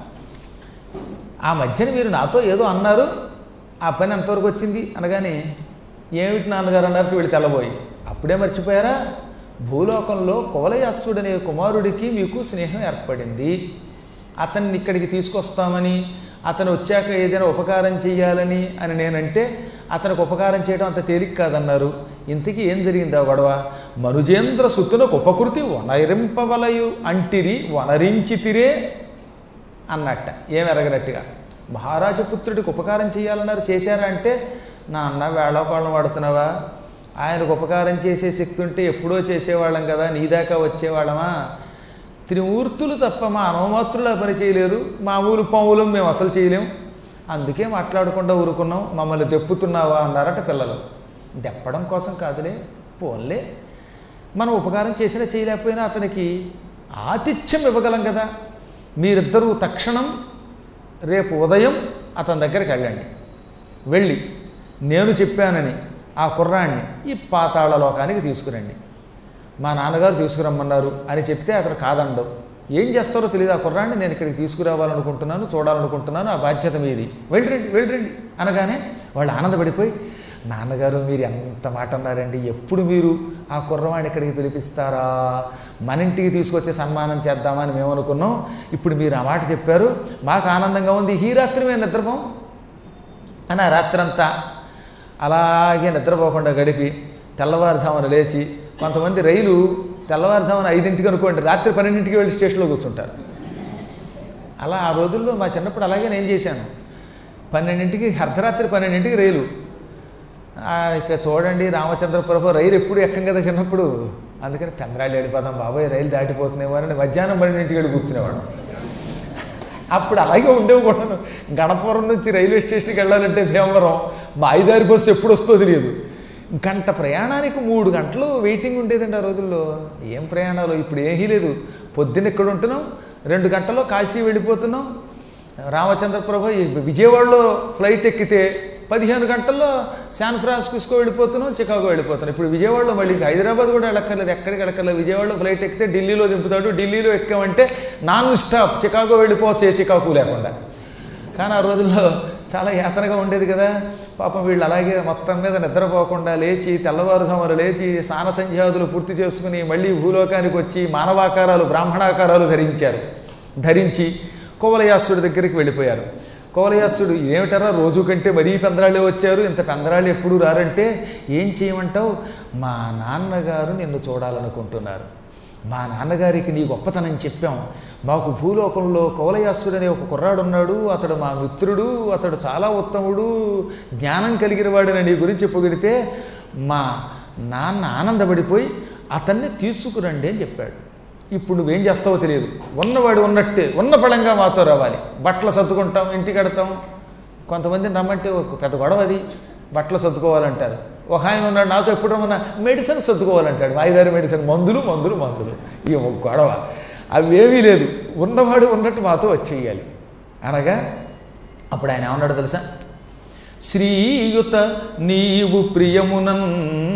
ఆ మధ్యన మీరు నాతో ఏదో అన్నారు ఆ పని ఎంతవరకు వచ్చింది అనగానే ఏమిటి నాన్నగారు అన్నారు వీళ్ళు తెల్లబోయి అప్పుడే మర్చిపోయారా భూలోకంలో కువలయాస్తుడనే కుమారుడికి మీకు స్నేహం ఏర్పడింది అతన్ని ఇక్కడికి తీసుకొస్తామని అతను వచ్చాక ఏదైనా ఉపకారం చేయాలని అని నేనంటే అతనికి ఉపకారం చేయడం అంత తేలిక కాదన్నారు ఇంతకీ ఏం జరిగింది ఆ గొడవ మనుజేంద్ర సుతునకు ఉపకృతి వనరింపవలయు అంటిరి వనరించితిరే అన్నట్ట ఏం ఎరగనట్టుగా మహారాజు పుత్రుడికి ఉపకారం చేయాలన్నారు చేశారా అంటే నా అన్న వేళకోళం వాడుతున్నావా ఆయనకు ఉపకారం చేసే శక్తి ఉంటే ఎప్పుడో చేసేవాళ్ళం కదా నీ దాకా వచ్చేవాళ్ళమా త్రిమూర్తులు తప్ప మా అనవమాత్రులు ఆ పని చేయలేరు మామూలు పావులం మేము అసలు చేయలేం అందుకే మాట్లాడకుండా ఊరుకున్నాం మమ్మల్ని దెప్పుతున్నావా అన్నారట పిల్లలు దెప్పడం కోసం కాదులే పోన్లే మనం ఉపకారం చేసినా చేయలేకపోయినా అతనికి ఆతిథ్యం ఇవ్వగలం కదా మీరిద్దరూ తక్షణం రేపు ఉదయం అతని దగ్గరికి వెళ్ళండి వెళ్ళి నేను చెప్పానని ఆ కుర్రాన్ని ఈ పాతాళ లోకానికి తీసుకురండి మా నాన్నగారు తీసుకురమ్మన్నారు అని చెప్తే అతను కాదండవు ఏం చేస్తారో తెలియదు ఆ కుర్రాన్ని నేను ఇక్కడికి తీసుకురావాలనుకుంటున్నాను చూడాలనుకుంటున్నాను ఆ బాధ్యత మీది వెళ్ళరండి వెళ్ళరండి అనగానే వాళ్ళు ఆనందపడిపోయి నాన్నగారు మీరు ఎంత మాట అన్నారండి ఎప్పుడు మీరు ఆ కుర్రవాడిని ఇక్కడికి పిలిపిస్తారా మన ఇంటికి తీసుకొచ్చి సన్మానం చేద్దామని మేము అనుకున్నాం ఇప్పుడు మీరు ఆ మాట చెప్పారు మాకు ఆనందంగా ఉంది ఈ రాత్రి మేము నిద్రపోం అని ఆ రాత్రంతా అలాగే నిద్రపోకుండా గడిపి తెల్లవారుజామున లేచి కొంతమంది రైలు తెల్లవారుజామున ఐదింటికి అనుకోండి రాత్రి పన్నెండింటికి వెళ్ళి స్టేషన్లో కూర్చుంటారు అలా ఆ రోజుల్లో మా చిన్నప్పుడు అలాగే నేను చేశాను పన్నెండింటికి అర్ధరాత్రి పన్నెండింటికి రైలు ఆ, ఇక చూడండి రామచంద్ర ప్రభు రైలు ఎప్పుడు ఎక్కం కదా చిన్నప్పుడు అందుకని పెందరాళ్ళు వెళ్ళిపోతాం బాబాయ్ రైలు దాటిపోతుందేమో అని మధ్యాహ్నం పన్నెండింటికి వెళ్ళి కూర్చునేవాడు అప్పుడు అలాగే ఉండేవి కూడాను గణపురం నుంచి రైల్వే స్టేషన్కి వెళ్ళాలంటే భీమవరం మా ఐదారు బస్సు ఎప్పుడు వస్తుందో తెలియదు గంట ప్రయాణానికి మూడు గంటలు వెయిటింగ్ ఉండేదండి ఆ రోజుల్లో ఏం ప్రయాణాలు ఇప్పుడు ఏమీ లేదు పొద్దున్న ఎక్కడ ఉంటున్నాం రెండు గంటల్లో కాశీ వెళ్ళిపోతున్నాం రామచంద్ర ప్రభు ఈ విజయవాడలో ఫ్లైట్ ఎక్కితే పదిహేను గంటల్లో శాన్ ఫ్రాన్సిస్కో వెళ్ళిపోతున్నాం చికాగో వెళ్ళిపోతున్నాం ఇప్పుడు విజయవాడలో మళ్ళీ ఇంకా హైదరాబాద్ కూడా వెళ్ళక్కర్లేదు ఎక్కడికి వెళ్ళక్కర్లేదు విజయవాడలో ఫ్లైట్ ఎక్కితే ఢిల్లీలో దింపుతాడు ఢిల్లీలో ఎక్కామంటే నాన్ స్టాప్ చికాగో వెళ్ళిపోవచ్చు ఏ చికాకు లేకుండా కానీ ఆ రోజుల్లో చాలా యాతనగా ఉండేది కదా పాపం వీళ్ళు అలాగే మొత్తం మీద నిద్రపోకుండా లేచి తెల్లవారుజాములు లేచి స్నాన సంధ్యాదులు పూర్తి చేసుకుని మళ్ళీ భూలోకానికి వచ్చి మానవాకారాలు బ్రాహ్మణాకారాలు ధరించారు ధరించి కోవలయాసుడి దగ్గరికి వెళ్ళిపోయారు కోవలయాసుడు ఏమిటారా రోజు కంటే మరీ పెందరాళ్ళే వచ్చారు ఇంత పెందరాళ్ళు ఎప్పుడు రారంటే ఏం చేయమంటావు మా నాన్నగారు నిన్ను చూడాలనుకుంటున్నారు మా నాన్నగారికి నీ గొప్పతనం చెప్పాం మాకు భూలోకంలో కౌలయాసుడు అనే ఒక కుర్రాడు ఉన్నాడు అతడు మా మిత్రుడు అతడు చాలా ఉత్తముడు జ్ఞానం కలిగిన వాడని నీ గురించి పొగిడితే మా నాన్న ఆనందపడిపోయి అతన్ని తీసుకురండి అని చెప్పాడు ఇప్పుడు నువ్వేం చేస్తావో తెలియదు ఉన్నవాడు ఉన్నట్టే ఉన్న పడంగా మాతో రావాలి బట్టలు సర్దుకుంటాం ఇంటికి కడతాం కొంతమందిని రమ్మంటే ఒక పెద్ద గొడవ అది బట్టలు సర్దుకోవాలంటారు ఒక ఆయన ఉన్నాడు నాతో ఎప్పుడు రమ్మన్నా మెడిసిన్ సర్దుకోవాలంటాడు ఐదారు మెడిసిన్ మందులు మందులు మందులు ఈ ఒక గొడవ అవి ఏమీ లేదు ఉన్నవాడు ఉన్నట్టు మాతో వచ్చేయాలి అనగా అప్పుడు ఆయన ఏమన్నాడు తెలుసా శ్రీయుత నీవు ప్రియమునన్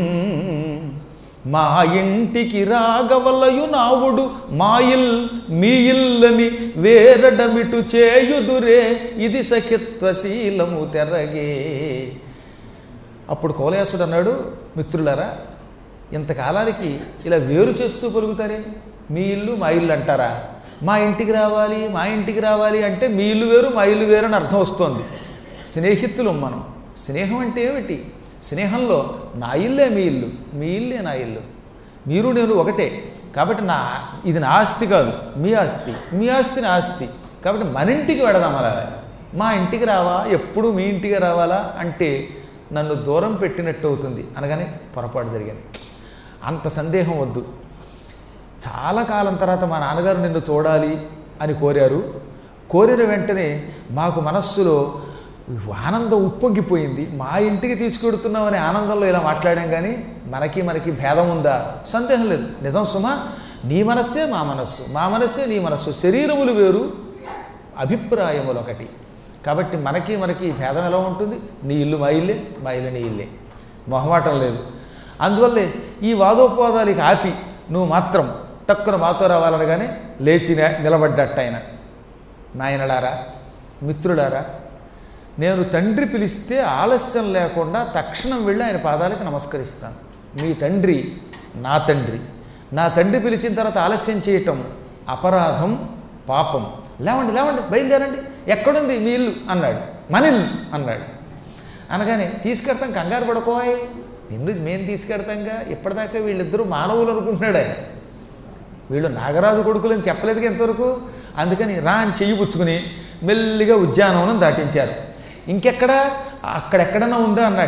మా ఇంటికి రాగవలయు నావుడు మాయిల్ మీయిల్లని వేరడమిటు చేయుదురే ఇది సఖిత్వశీలము తెరగే అప్పుడు కోలయాసుడు అన్నాడు మిత్రులారా ఇంతకాలానికి ఇలా వేరు చేస్తూ పలుకుతారే మీ ఇల్లు మా ఇల్లు అంటారా మా ఇంటికి రావాలి మా ఇంటికి రావాలి అంటే మీ ఇల్లు వేరు మా ఇల్లు వేరు అని అర్థం వస్తోంది స్నేహితులు మనం స్నేహం అంటే ఏమిటి స్నేహంలో నా ఇల్లే మీ ఇల్లు మీ ఇల్లే నా ఇల్లు మీరు నేను ఒకటే కాబట్టి నా ఇది నా ఆస్తి కాదు మీ ఆస్తి మీ ఆస్తి నా ఆస్తి కాబట్టి మన ఇంటికి వెడదాం అలా మా ఇంటికి రావా ఎప్పుడు మీ ఇంటికి రావాలా అంటే నన్ను దూరం పెట్టినట్టు అవుతుంది అనగానే పొరపాటు జరిగింది అంత సందేహం వద్దు చాలా కాలం తర్వాత మా నాన్నగారు నిన్ను చూడాలి అని కోరారు కోరిన వెంటనే మాకు మనస్సులో ఆనందం ఉప్పొంగిపోయింది మా ఇంటికి తీసుకెడుతున్నామనే ఆనందంలో ఇలా మాట్లాడాం కానీ మనకి మనకి భేదం ఉందా సందేహం లేదు నిజం సుమా నీ మనస్సే మా మనస్సు మా మనస్సే నీ మనస్సు శరీరములు వేరు అభిప్రాయములు ఒకటి కాబట్టి మనకి మనకి భేదం ఎలా ఉంటుంది నీ ఇల్లు మా ఇల్లే మా ఇల్లు నీ ఇల్లే మొహమాటం లేదు అందువల్లే ఈ వాదోపవాదాలకి ఆపి నువ్వు మాత్రం టక్కున మాతో రావాలనగానే లేచి నే- నిలబడ్డట్టు ఆయన నాయనలారా మిత్రులారా నేను తండ్రి పిలిస్తే ఆలస్యం లేకుండా తక్షణం వెళ్ళి ఆయన పాదాలకు నమస్కరిస్తాను మీ తండ్రి నా తండ్రి నా తండ్రి పిలిచిన తర్వాత ఆలస్యం చేయటం అపరాధం పాపం లేవండి లేవండి బయలుదేరండి ఎక్కడుంది మీ ఇల్లు అన్నాడు మన ఇల్లు అన్నాడు అనగానే తీసుకెడతాం కంగారు పడుకోవాయి నిన్ను మేము తీసుకెడతాంగా ఇప్పటిదాకా వీళ్ళిద్దరూ మానవులు అనుకుంటున్నాడు ఆయన వీళ్ళు నాగరాజు కొడుకులని చెప్పలేదుగా ఎంతవరకు అందుకని రా అని చెయ్యి పుచ్చుకుని మెల్లిగా ఉద్యానవనం దాటించారు ఇంకెక్కడ అక్కడెక్కడన్నా ఉందా అన్నట్ట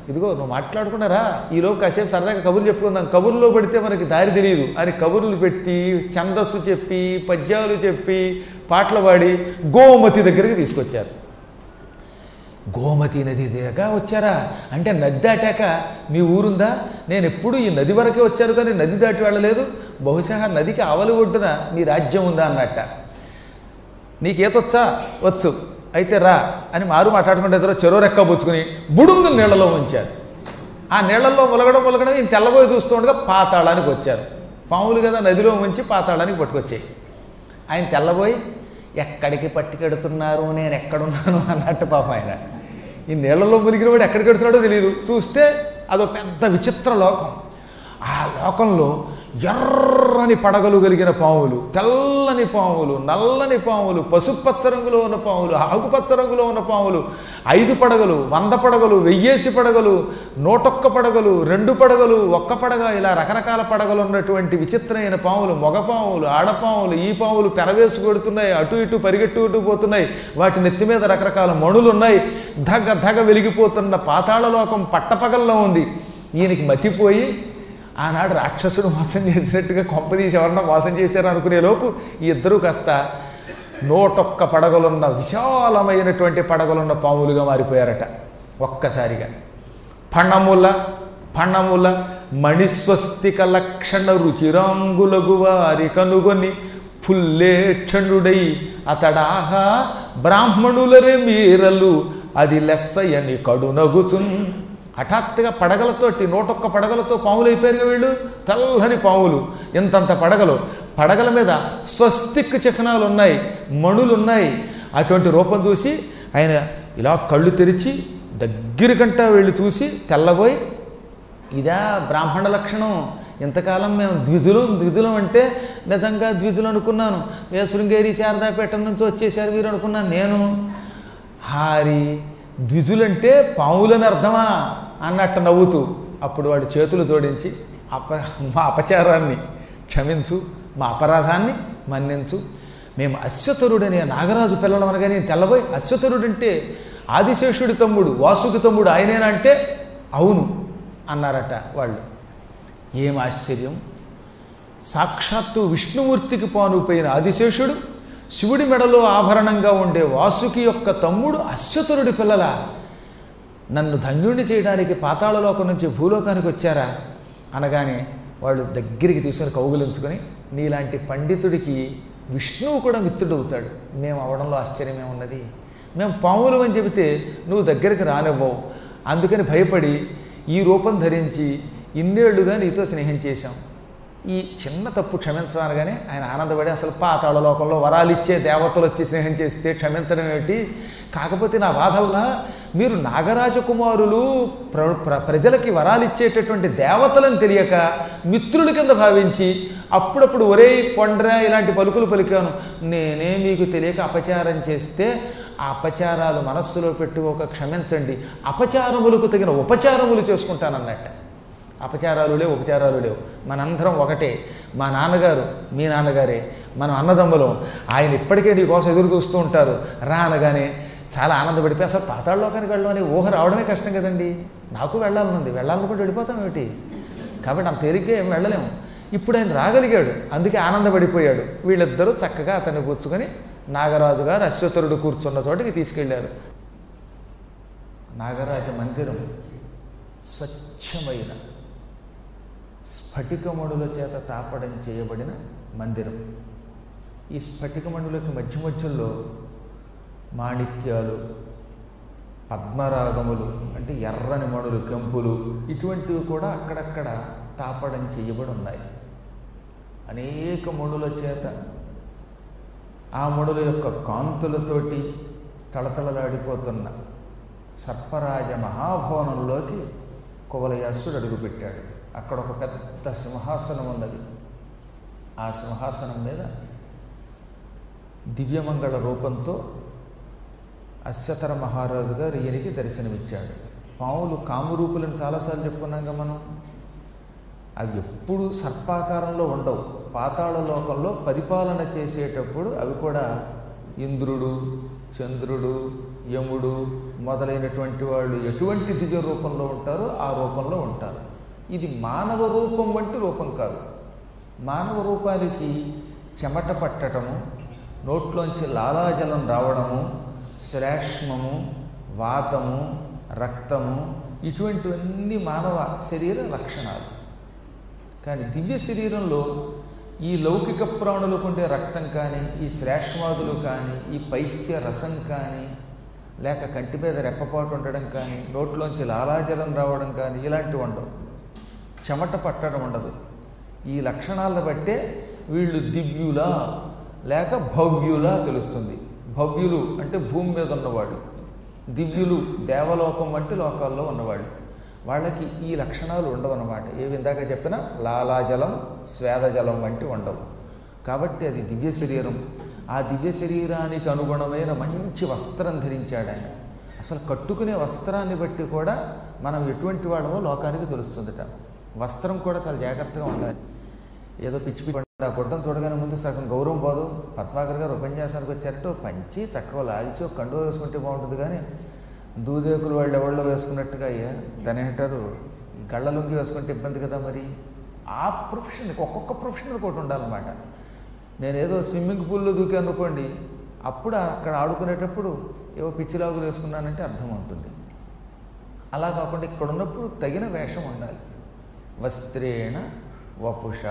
ఇదిగో నువ్వు మాట్లాడుకున్నారా ఈలోపు కాసేపు సరదాగా కబుర్లు చెప్పుకుందాం కబుర్లో పడితే మనకి దారి తెలియదు అని కబుర్లు పెట్టి ఛందస్సు చెప్పి పద్యాలు చెప్పి పాటలు పాడి గోమతి దగ్గరికి తీసుకొచ్చారు గోమతి నది దాకా వచ్చారా అంటే నది దాటాక మీ ఊరుందా నేను ఎప్పుడు ఈ నది వరకే వచ్చాను కానీ నది దాటి వెళ్ళలేదు బహుశా నదికి ఆవలి ఒడ్డున మీ రాజ్యం ఉందా అన్నట్ట నీకేతొచ్చా వచ్చు అయితే రా అని మారు మాట్లాడుకుంటే ఎదురో చెరో రెక్క పుచ్చుకుని బుడుంగు నీళ్లలో ఉంచారు ఆ నీళ్లలో ములగడం ములగడం ఈయన తెల్లబోయి చూస్తూ ఉండగా పాతాళానికి వచ్చారు పాములు కదా నదిలో ఉంచి పాతాళానికి పట్టుకొచ్చాయి ఆయన తెల్లబోయి ఎక్కడికి పట్టుకెడుతున్నారు నేను ఎక్కడున్నాను అన్నట్టు పాప ఆయన ఈ నీళ్లలో మునిగిన వాడు ఎక్కడికి వెడుతున్నాడో తెలియదు చూస్తే అదో పెద్ద విచిత్ర లోకం ఆ లోకంలో ఎర్రని పడగలు కలిగిన పాములు తెల్లని పాములు నల్లని పాములు పసుపచ్చ రంగులో ఉన్న పాములు ఆకుపచ్చ రంగులో ఉన్న పాములు ఐదు పడగలు వంద పడగలు వెయ్యేసి పడగలు నూటొక్క పడగలు రెండు పడగలు ఒక్క పడగ ఇలా రకరకాల పడగలు ఉన్నటువంటి విచిత్రమైన పాములు మగ పాములు ఆడపాములు ఈ పాములు పెరవేసి కొడుతున్నాయి అటు ఇటు పరిగెట్టుకుంటూ పోతున్నాయి వాటి నెత్తి మీద రకరకాల మణులు ఉన్నాయి ధగ ధగ వెలిగిపోతున్న పాతాళలోకం పట్టపగల్లో ఉంది ఈయనకి మతిపోయి ఆనాడు రాక్షసుడు మోసం చేసినట్టుగా కొంపదీసి ఎవరన్నా మోసం చేశారు అనుకునే లోపు ఈ ఇద్దరూ కాస్త నూటొక్క పడగలున్న విశాలమైనటువంటి పడగలున్న పాములుగా మారిపోయారట ఒక్కసారిగా పణముల పణముల మణిస్వస్తిక లక్షణ రుచిరాంగులగు వారి కనుగొని పుల్లేక్షణుడై అతడాహా బ్రాహ్మణులరే మీరలు అది లెస్సయని కడునగుచున్ హఠాత్తుగా పడగలతోటి నూటొక్క పడగలతో పాములు అయిపోయారు వీళ్ళు తెల్లని పాములు ఇంతంత పడగలు పడగల మీద స్వస్తిక్ చిహ్నాలు ఉన్నాయి మణులు ఉన్నాయి అటువంటి రూపం చూసి ఆయన ఇలా కళ్ళు తెరిచి దగ్గరికంటా వెళ్ళి చూసి తెల్లబోయి ఇదా బ్రాహ్మణ లక్షణం ఇంతకాలం మేము ద్విజులం ద్విజులం అంటే నిజంగా ద్విజులు అనుకున్నాను ఏ శృంగేరి శారదాపేట నుంచి వచ్చేసారు వీరు అనుకున్నాను నేను హారి ద్విజులంటే పావులని అర్థమా అన్నట్టు నవ్వుతూ అప్పుడు వాడు చేతులు జోడించి అప మా అపచారాన్ని క్షమించు మా అపరాధాన్ని మన్నించు మేము అశ్వతరుడనే నాగరాజు పిల్లలం అనగానే తెల్లబోయి అశ్వతరుడంటే ఆదిశేషుడి తమ్ముడు వాసుకి తమ్ముడు ఆయనేనా అంటే అవును అన్నారట వాళ్ళు ఏం ఆశ్చర్యం సాక్షాత్తు విష్ణుమూర్తికి పానుపోయిన ఆదిశేషుడు శివుడి మెడలో ఆభరణంగా ఉండే వాసుకి యొక్క తమ్ముడు అశ్వతరుడి పిల్లల నన్ను ధన్యుణ్ణి చేయడానికి పాతాళలోకం నుంచి భూలోకానికి వచ్చారా అనగానే వాళ్ళు దగ్గరికి తీసుకొని కౌగులించుకొని నీలాంటి పండితుడికి విష్ణువు కూడా మిత్రుడవుతాడు మేము అవడంలో ఆశ్చర్యమే ఉన్నది మేము పాములు అని చెబితే నువ్వు దగ్గరికి రానివ్వవు అందుకని భయపడి ఈ రూపం ధరించి ఇన్నేళ్లుగా నీతో స్నేహం చేశాం ఈ చిన్న తప్పు క్షమించమనగానే ఆయన ఆనందపడి అసలు పాతాళ లోకంలో వరాలు ఇచ్చే దేవతలు వచ్చి స్నేహం చేస్తే క్షమించడం ఏమిటి కాకపోతే నా బాధల్లా మీరు నాగరాజకుమారులు ప్ర ప్ర ప్రజలకి వరాలు ఇచ్చేటటువంటి దేవతలను తెలియక మిత్రుల కింద భావించి అప్పుడప్పుడు ఒరే పొండ్రా ఇలాంటి పలుకులు పలికాను నేనే మీకు తెలియక అపచారం చేస్తే ఆ అపచారాలు మనస్సులో పెట్టుకోక క్షమించండి అపచారములకు తగిన ఉపచారములు చేసుకుంటానన్నట్ట అపచారాలు లేవు ఉపచారాలు లేవు మనందరం ఒకటే మా నాన్నగారు మీ నాన్నగారే మనం అన్నదమ్ములం ఆయన ఇప్పటికే నీ కోసం ఎదురు చూస్తూ ఉంటారు రా అనగానే చాలా ఆనందపడిపోయి అసలు పాతాళలోకానికి వెళ్ళడం అనే ఊహ రావడమే కష్టం కదండి నాకు వెళ్ళాలనుంది వెళ్ళాలనుకుంటే వెళ్ళిపోతాం ఏమిటి కాబట్టి అంత తేలిగ్గా ఏం వెళ్ళలేము ఇప్పుడు ఆయన రాగలిగాడు అందుకే ఆనందపడిపోయాడు వీళ్ళిద్దరూ చక్కగా అతన్ని పుచ్చుకొని నాగరాజు గారు అశ్వతరుడు కూర్చున్న చోటికి తీసుకెళ్లారు నాగరాజ మందిరం స్వచ్ఛమైన స్ఫటికమణుల చేత తాపడం చేయబడిన మందిరం ఈ స్ఫటికమణులకి మధ్య మధ్యలో మాణిక్యాలు పద్మరాగములు అంటే ఎర్రని మణులు కెంపులు ఇటువంటివి కూడా అక్కడక్కడ తాపడం చేయబడి ఉన్నాయి అనేక మణుల చేత ఆ మణుల యొక్క కాంతులతోటి తళతళలాడిపోతున్న సర్పరాజ మహాభవనంలోకి కువలయాసుడు అడుగుపెట్టాడు అక్కడ ఒక పెద్ద సింహాసనం ఉన్నది ఆ సింహాసనం మీద దివ్యమంగళ రూపంతో అశ్వతర మహారాజు గారు ఈయనకి దర్శనమిచ్చాడు పాములు కామురూపులను చాలాసార్లు చెప్పుకున్నాం మనం అవి ఎప్పుడు సర్పాకారంలో ఉండవు పాతాళ లోకంలో పరిపాలన చేసేటప్పుడు అవి కూడా ఇంద్రుడు చంద్రుడు యముడు మొదలైనటువంటి వాళ్ళు ఎటువంటి దివ్య రూపంలో ఉంటారో ఆ రూపంలో ఉంటారు ఇది మానవ రూపం వంటి రూపం కాదు మానవ రూపానికి చెమట పట్టడము నోట్లోంచి లాలాజలం రావడము శ్లేష్మము వాతము రక్తము ఇటువంటివన్నీ మానవ శరీర లక్షణాలు కానీ దివ్య శరీరంలో ఈ లౌకిక ప్రాణులకు ఉండే రక్తం కానీ ఈ శ్లేష్మాదులు కానీ ఈ పైత్య రసం కానీ లేక కంటి మీద రెప్పపాటు ఉండడం కానీ నోట్లోంచి లాలాజలం రావడం కానీ ఇలాంటివి ఉండవు చెమట పట్టడం ఉండదు ఈ లక్షణాలను బట్టే వీళ్ళు దివ్యులా లేక భవ్యులా తెలుస్తుంది భవ్యులు అంటే భూమి మీద ఉన్నవాళ్ళు దివ్యులు దేవలోకం వంటి లోకాల్లో ఉన్నవాళ్ళు వాళ్ళకి ఈ లక్షణాలు ఉండవు అన్నమాట ఏ విధంగా చెప్పినా లాలాజలం స్వేదజలం వంటి ఉండవు కాబట్టి అది దివ్య శరీరం ఆ దివ్య శరీరానికి అనుగుణమైన మంచి వస్త్రం ధరించాడు ఆయన అసలు కట్టుకునే వస్త్రాన్ని బట్టి కూడా మనం ఎటువంటి వాళ్ళమో లోకానికి తెలుస్తుందట వస్త్రం కూడా చాలా జాగ్రత్తగా ఉండాలి ఏదో పిచ్చి పిచ్చి ఆ గుడ్డం చూడగానే ముందు సగం గౌరవం పోదు పద్మాకర్ గారు ఉపన్యాసానికి వచ్చారట పంచి చక్కగా లాల్చి ఒక కండువ వేసుకుంటే బాగుంటుంది కానీ దూదేకులు వాళ్ళు ఎవరిలో వేసుకున్నట్టుగా అయ్యా దాని అంటారు ఈ గళ్ళ లొంగి వేసుకుంటే ఇబ్బంది కదా మరి ఆ ప్రొఫెషన్కి ఒక్కొక్క ప్రొఫెషన్ ఒకటి ఉండాలన్నమాట నేను ఏదో స్విమ్మింగ్ పూల్లో దూకాను అనుకోండి అప్పుడు అక్కడ ఆడుకునేటప్పుడు ఏవో పిచ్చిలాగులు వేసుకున్నానంటే అర్థం ఉంటుంది అలా కాకుండా ఇక్కడ ఉన్నప్పుడు తగిన వేషం ఉండాలి వస్త్రేణ వపుష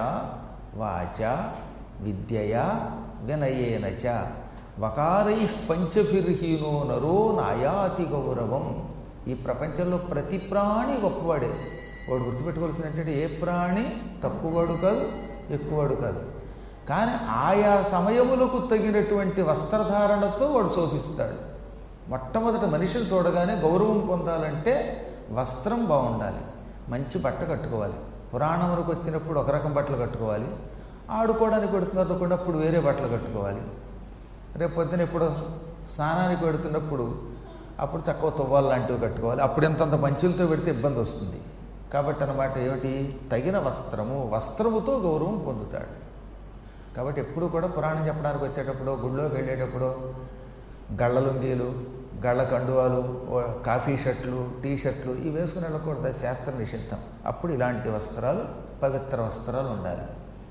వాచ విద్యయా వినయేన చ వకారై పంచభిర్హీనో నరో నాయాతి గౌరవం ఈ ప్రపంచంలో ప్రతి ప్రాణి గొప్పవాడే వాడు గుర్తుపెట్టుకోవాల్సింది ఏంటంటే ఏ ప్రాణి తక్కువవాడు కాదు ఎక్కువవాడు కాదు కానీ ఆయా సమయములకు తగినటువంటి వస్త్రధారణతో వాడు శోభిస్తాడు మొట్టమొదట మనిషిని చూడగానే గౌరవం పొందాలంటే వస్త్రం బాగుండాలి మంచి బట్ట కట్టుకోవాలి పురాణములకు వచ్చినప్పుడు ఒక రకం బట్టలు కట్టుకోవాలి ఆడుకోవడానికి పెడుతున్నారు కూడా అప్పుడు వేరే బట్టలు కట్టుకోవాలి రేపు పొద్దున ఎప్పుడు స్నానానికి పెడుతున్నప్పుడు అప్పుడు చక్కగా తువ్వాలు లాంటివి కట్టుకోవాలి అప్పుడు ఎంతంత పంచులతో పెడితే ఇబ్బంది వస్తుంది కాబట్టి అన్నమాట ఏమిటి తగిన వస్త్రము వస్త్రముతో గౌరవం పొందుతాడు కాబట్టి ఎప్పుడు కూడా పురాణం చెప్పడానికి వచ్చేటప్పుడు గుళ్ళోకి వెళ్ళేటప్పుడు గళ్ళ లుంగీలు గళ్ళ కండువాలు ఓ కాఫీ షర్ట్లు టీ షర్ట్లు ఇవి వేసుకుని వెళ్ళకూడదు అది శాస్త్ర నిషిద్ధం అప్పుడు ఇలాంటి వస్త్రాలు పవిత్ర వస్త్రాలు ఉండాలి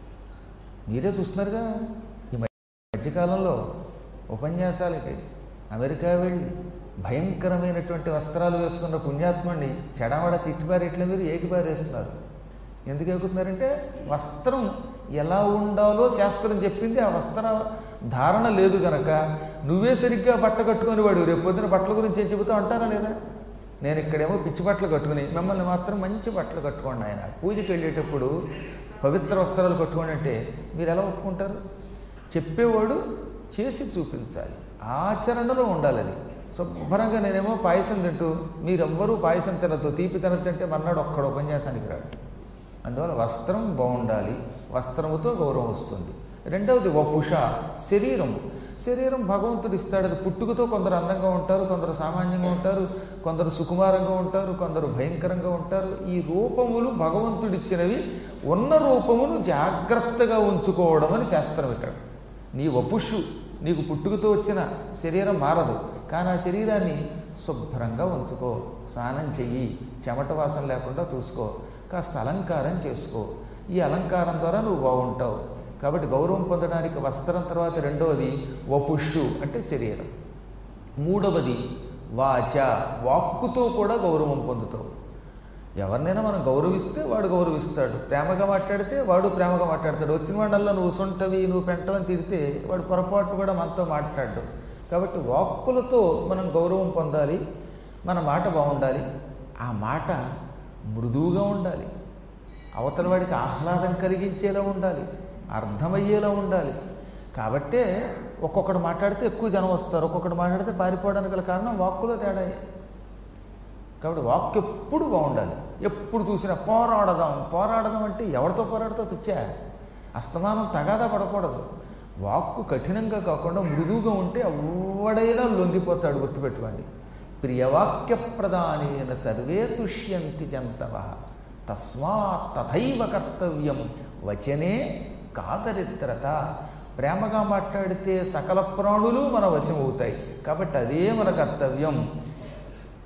మీరే చూస్తున్నారుగా ఈ మధ్యకాలంలో ఉపన్యాసాలకి అమెరికా వెళ్ళి భయంకరమైనటువంటి వస్త్రాలు వేసుకున్న పుణ్యాత్ముడిని చెడమడ తిట్టిపారేట్ల మీరు ఏకిపారేస్తున్నారు ఎందుకు ఎక్కుతున్నారంటే వస్త్రం ఎలా ఉండాలో శాస్త్రం చెప్పింది ఆ వస్త్ర ధారణ లేదు గనక నువ్వే సరిగ్గా బట్ట కట్టుకొని వాడు రేపు పొద్దున బట్టల గురించి ఏం చెబుతావు అంటారా లేదా నేను ఇక్కడేమో పిచ్చి బట్టలు కట్టుకుని మిమ్మల్ని మాత్రం మంచి బట్టలు కట్టుకోండి ఆయన పూజకి వెళ్ళేటప్పుడు పవిత్ర వస్త్రాలు కట్టుకోండి అంటే మీరు ఎలా ఒప్పుకుంటారు చెప్పేవాడు చేసి చూపించాలి ఆచరణలో ఉండాలి అది శుభ్రంగా నేనేమో పాయసం తింటూ మీరెవ్వరూ పాయసం తినద్దు తీపి తినద్దంటే మర్నాడు ఒక్కడ ఉపన్యాసానికి రాడు అందువల్ల వస్త్రం బాగుండాలి వస్త్రముతో గౌరవం వస్తుంది రెండవది వపుష శరీరం శరీరం భగవంతుడు ఇస్తాడు అది పుట్టుకతో కొందరు అందంగా ఉంటారు కొందరు సామాన్యంగా ఉంటారు కొందరు సుకుమారంగా ఉంటారు కొందరు భయంకరంగా ఉంటారు ఈ రూపములు భగవంతుడిచ్చినవి ఉన్న రూపమును జాగ్రత్తగా ఉంచుకోవడం అని శాస్త్రం ఇక్కడ నీ వపుషు నీకు పుట్టుకతో వచ్చిన శరీరం మారదు కానీ ఆ శరీరాన్ని శుభ్రంగా ఉంచుకో స్నానం చెయ్యి చెమట వాసన లేకుండా చూసుకో కాస్త అలంకారం చేసుకో ఈ అలంకారం ద్వారా నువ్వు బాగుంటావు కాబట్టి గౌరవం పొందడానికి వస్త్రం తర్వాత రెండవది వపుషు అంటే శరీరం మూడవది వాచ వాక్కుతో కూడా గౌరవం పొందుతావు ఎవరినైనా మనం గౌరవిస్తే వాడు గౌరవిస్తాడు ప్రేమగా మాట్లాడితే వాడు ప్రేమగా మాట్లాడతాడు వచ్చిన వాడల్లా నువ్వు సొంటవి నువ్వు పెంటవని తిడితే వాడు పొరపాటు కూడా మనతో మాట్లాడు కాబట్టి వాక్కులతో మనం గౌరవం పొందాలి మన మాట బాగుండాలి ఆ మాట మృదువుగా ఉండాలి అవతల వాడికి ఆహ్లాదం కలిగించేలా ఉండాలి అర్థమయ్యేలా ఉండాలి కాబట్టే ఒక్కొక్కడు మాట్లాడితే ఎక్కువ జనం వస్తారు ఒక్కొక్కడు మాట్లాడితే పారిపోవడానికి గల కారణం వాక్కులో తేడా కాబట్టి వాక్ ఎప్పుడు బాగుండాలి ఎప్పుడు చూసినా పోరాడదాం పోరాడదాం అంటే ఎవరితో పోరాడుతూ పిచ్చా అస్తమానం తగాదా పడకూడదు వాక్కు కఠినంగా కాకుండా మృదువుగా ఉంటే ఎవడైనా లొంగిపోతాడు గుర్తుపెట్టుకోండి ప్రియవాక్య ప్రధానైన సర్వే తుష్యంతి జంతవ తస్మాత్ తథైవ కర్తవ్యం వచనే కాదరిద్రత ప్రేమగా మాట్లాడితే సకల ప్రాణులు మన వశమవుతాయి కాబట్టి అదే మన కర్తవ్యం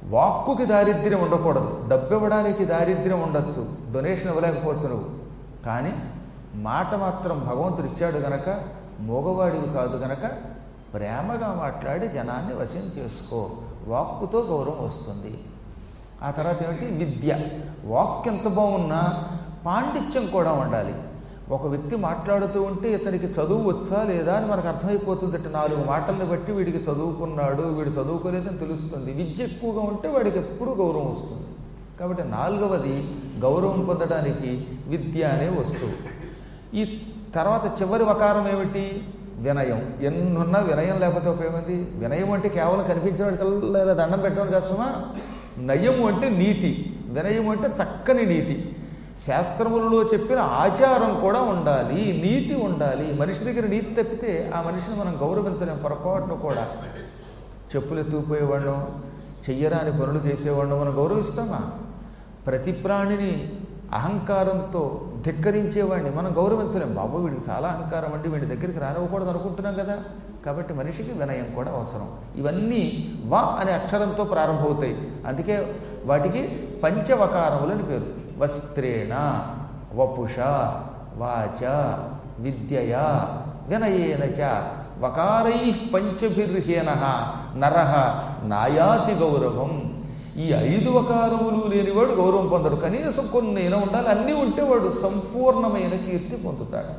వాక్కుకి దారిద్ర్యం ఉండకూడదు డబ్బు ఇవ్వడానికి దారిద్ర్యం ఉండొచ్చు డొనేషన్ ఇవ్వలేకపోవచ్చు నువ్వు కానీ మాట మాత్రం భగవంతుడు ఇచ్చాడు గనక మోగవాడివి కాదు గనక ప్రేమగా మాట్లాడి జనాన్ని వశం చేసుకో వాక్కుతో గౌరవం వస్తుంది ఆ తర్వాత ఏమిటి విద్య వాక్ ఎంత బాగున్నా పాండిత్యం కూడా ఉండాలి ఒక వ్యక్తి మాట్లాడుతూ ఉంటే ఇతనికి చదువు వచ్చా లేదా అని మనకు అర్థమైపోతుంది అంటే నాలుగు మాటల్ని బట్టి వీడికి చదువుకున్నాడు వీడు చదువుకోలేదని తెలుస్తుంది విద్య ఎక్కువగా ఉంటే వాడికి ఎప్పుడూ గౌరవం వస్తుంది కాబట్టి నాలుగవది గౌరవం పొందడానికి విద్య అనే వస్తువు ఈ తర్వాత చివరి వకారం ఏమిటి వినయం ఎన్నున్నా వినయం లేకపోతే ఉపయోగం వినయం అంటే కేవలం కనిపించిన వాడికల్లా దండం పెట్టడం కష్టమా నయము అంటే నీతి వినయం అంటే చక్కని నీతి శాస్త్రములలో చెప్పిన ఆచారం కూడా ఉండాలి నీతి ఉండాలి మనిషి దగ్గర నీతి తప్పితే ఆ మనిషిని మనం గౌరవించలేం పొరపాటును కూడా చెప్పులు ఎత్తుకుపోయేవాళ్ళం చెయ్యరాని పనులు చేసేవాళ్ళం మనం గౌరవిస్తామా ప్రతి ప్రాణిని అహంకారంతో ధిక్కరించేవాడిని మనం గౌరవించలేం బాబు వీడికి చాలా అహంకారం అండి వీడి దగ్గరికి రానివ్వకూడదు అనుకుంటున్నాం కదా కాబట్టి మనిషికి వినయం కూడా అవసరం ఇవన్నీ వా అనే అక్షరంతో ప్రారంభమవుతాయి అందుకే వాటికి పంచవకారములు అని పేరు వస్త్రేణ వపుష వాచ విద్యయా వినయేన చ వకారై పంచభిర్హీన నర నాయాతి గౌరవం ఈ ఐదు వకారములు లేనివాడు గౌరవం పొందడు కనీసం కొన్నైనా ఉండాలి అన్నీ ఉంటే వాడు సంపూర్ణమైన కీర్తి పొందుతాడు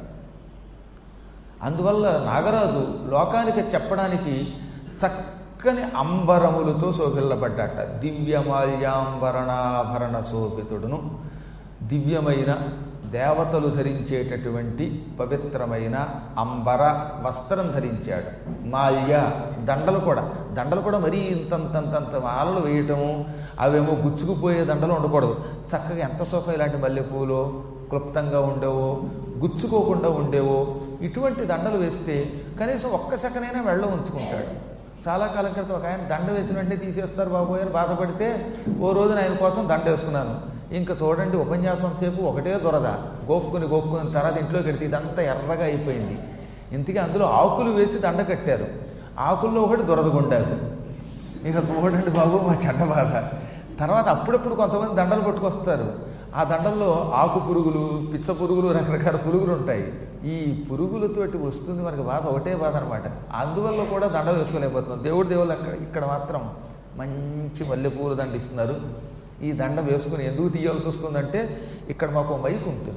అందువల్ల నాగరాజు లోకానికి చెప్పడానికి చక్కని అంబరములతో శోభిల్లబడ్డట దివ్యమాల్యాంబరణాభరణ శోభితుడును దివ్యమైన దేవతలు ధరించేటటువంటి పవిత్రమైన అంబర వస్త్రం ధరించాడు మాల్య దండలు కూడా దండలు కూడా మరీ ఇంతంతంతంత మాలలు వేయటము అవేమో గుచ్చుకుపోయే దండలు ఉండకూడదు చక్కగా ఎంత సోఫా ఇలాంటి మల్లెపూలు క్లుప్తంగా ఉండేవో గుచ్చుకోకుండా ఉండేవో ఇటువంటి దండలు వేస్తే కనీసం ఒక్క సెకనైనా వెళ్ళ ఉంచుకుంటాడు చాలా కాలం క్రితం ఒక ఆయన దండ వేసిన వెంటనే తీసేస్తారు బాబోయ్ అని బాధపడితే ఓ రోజున ఆయన కోసం దండ వేసుకున్నాను ఇంకా చూడండి ఉపన్యాసం సేపు ఒకటే దొరద గోక్కుని గోక్కుని తర్వాత ఇంట్లోకి పెడితే ఇదంతా ఎర్రగా అయిపోయింది ఇంతకీ అందులో ఆకులు వేసి దండ కట్టారు ఆకుల్లో ఒకటి దొరదగుండారు ఇక చూడండి బాబు మా చెడ్డ బాధ తర్వాత అప్పుడప్పుడు కొంతమంది దండలు పట్టుకొస్తారు ఆ దండల్లో ఆకు పురుగులు పిచ్చ పురుగులు రకరకాల పురుగులు ఉంటాయి ఈ పురుగులతోటి వస్తుంది మనకి బాధ ఒకటే బాధ అనమాట అందువల్ల కూడా దండలు వేసుకోలేకపోతున్నాం దేవుడి దేవుళ్ళు అక్కడ ఇక్కడ మాత్రం మంచి మల్లెపూలు దండ ఇస్తున్నారు ఈ దండ వేసుకుని ఎందుకు తీయాల్సి వస్తుందంటే ఇక్కడ మాకు ఓ మైక్ ఉంటుంది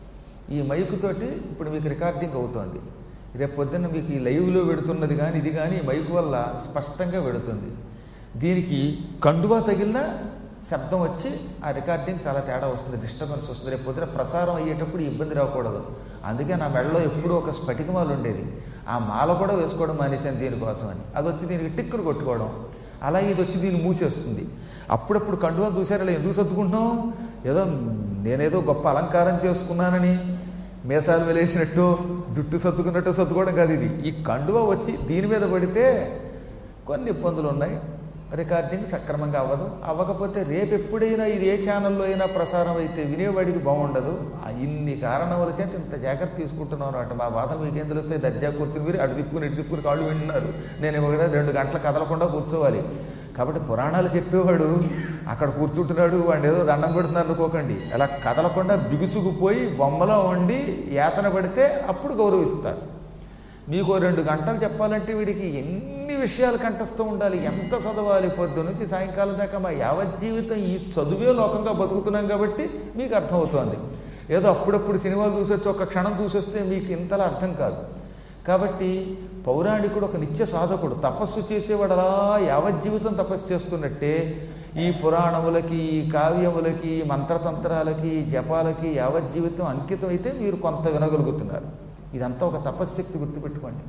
ఈ మైకుతోటి ఇప్పుడు మీకు రికార్డింగ్ అవుతోంది రేపు పొద్దున్న మీకు ఈ లైవ్లో పెడుతున్నది కానీ ఇది కానీ ఈ మైకు వల్ల స్పష్టంగా పెడుతుంది దీనికి కండువా తగిలిన శబ్దం వచ్చి ఆ రికార్డింగ్ చాలా తేడా వస్తుంది డిస్టర్బెన్స్ వస్తుంది రేపు పొద్దున ప్రసారం అయ్యేటప్పుడు ఇబ్బంది రాకూడదు అందుకే నా మెడలో ఎప్పుడూ ఒక స్ఫటిక మాల ఉండేది ఆ మాల కూడా వేసుకోవడం మానేశాను దీనికోసం అని అది వచ్చి దీనికి టిక్కులు కొట్టుకోవడం అలాగే ఇది వచ్చి దీన్ని మూసేస్తుంది అప్పుడప్పుడు కండువా చూసారా ఎందుకు సర్దుకుంటున్నాం ఏదో నేనేదో గొప్ప అలంకారం చేసుకున్నానని మీసాలు వెలేసినట్టు జుట్టు సర్దుకున్నట్టు సర్దుకోవడం కాదు ఇది ఈ కండువా వచ్చి దీని మీద పడితే కొన్ని ఇబ్బందులు ఉన్నాయి రికార్డింగ్ సక్రమంగా అవ్వదు అవ్వకపోతే రేపు ఎప్పుడైనా ఇది ఏ ఛానల్లో అయినా ప్రసారం అయితే వినేవాడికి బాగుండదు ఆ ఇన్ని కారణాల చేత ఇంత జాగ్రత్త తీసుకుంటున్నాను అనమాట మా బాధలు మీకేం తెలుస్తాయి దర్జా కూర్చుని మీరు అటు తిప్పుకుని ఇటు తిప్పుకుని కాళ్ళు వింటున్నారు నేను ఇవ్వకుండా రెండు గంటలు కదలకుండా కూర్చోవాలి కాబట్టి పురాణాలు చెప్పేవాడు అక్కడ కూర్చుంటున్నాడు వాడిని ఏదో దండం పెడుతున్నారు అనుకోకండి అలా కదలకుండా బిగుసుకుపోయి బొమ్మలో ఉండి యాతన పడితే అప్పుడు గౌరవిస్తారు మీకు ఓ రెండు గంటలు చెప్పాలంటే వీడికి ఎన్ని విషయాలు కంటస్తూ ఉండాలి ఎంత చదవాలి పొద్దు నుంచి సాయంకాలం దాకా మా యావత్ జీవితం ఈ చదువే లోకంగా బతుకుతున్నాం కాబట్టి మీకు అర్థమవుతోంది ఏదో అప్పుడప్పుడు సినిమాలు చూసొచ్చి ఒక క్షణం చూసొస్తే మీకు ఇంతలా అర్థం కాదు కాబట్టి పౌరాణికుడు ఒక నిత్య సాధకుడు తపస్సు చేసేవాడు అలా యావత్ జీవితం తపస్సు చేస్తున్నట్టే ఈ పురాణములకి ఈ కావ్యములకి ఈ మంత్రతంత్రాలకి ఈ జపాలకి యావత్ జీవితం అంకితం అయితే మీరు కొంత వినగలుగుతున్నారు ఇదంతా ఒక తపశ్శక్తి గుర్తుపెట్టుకోండి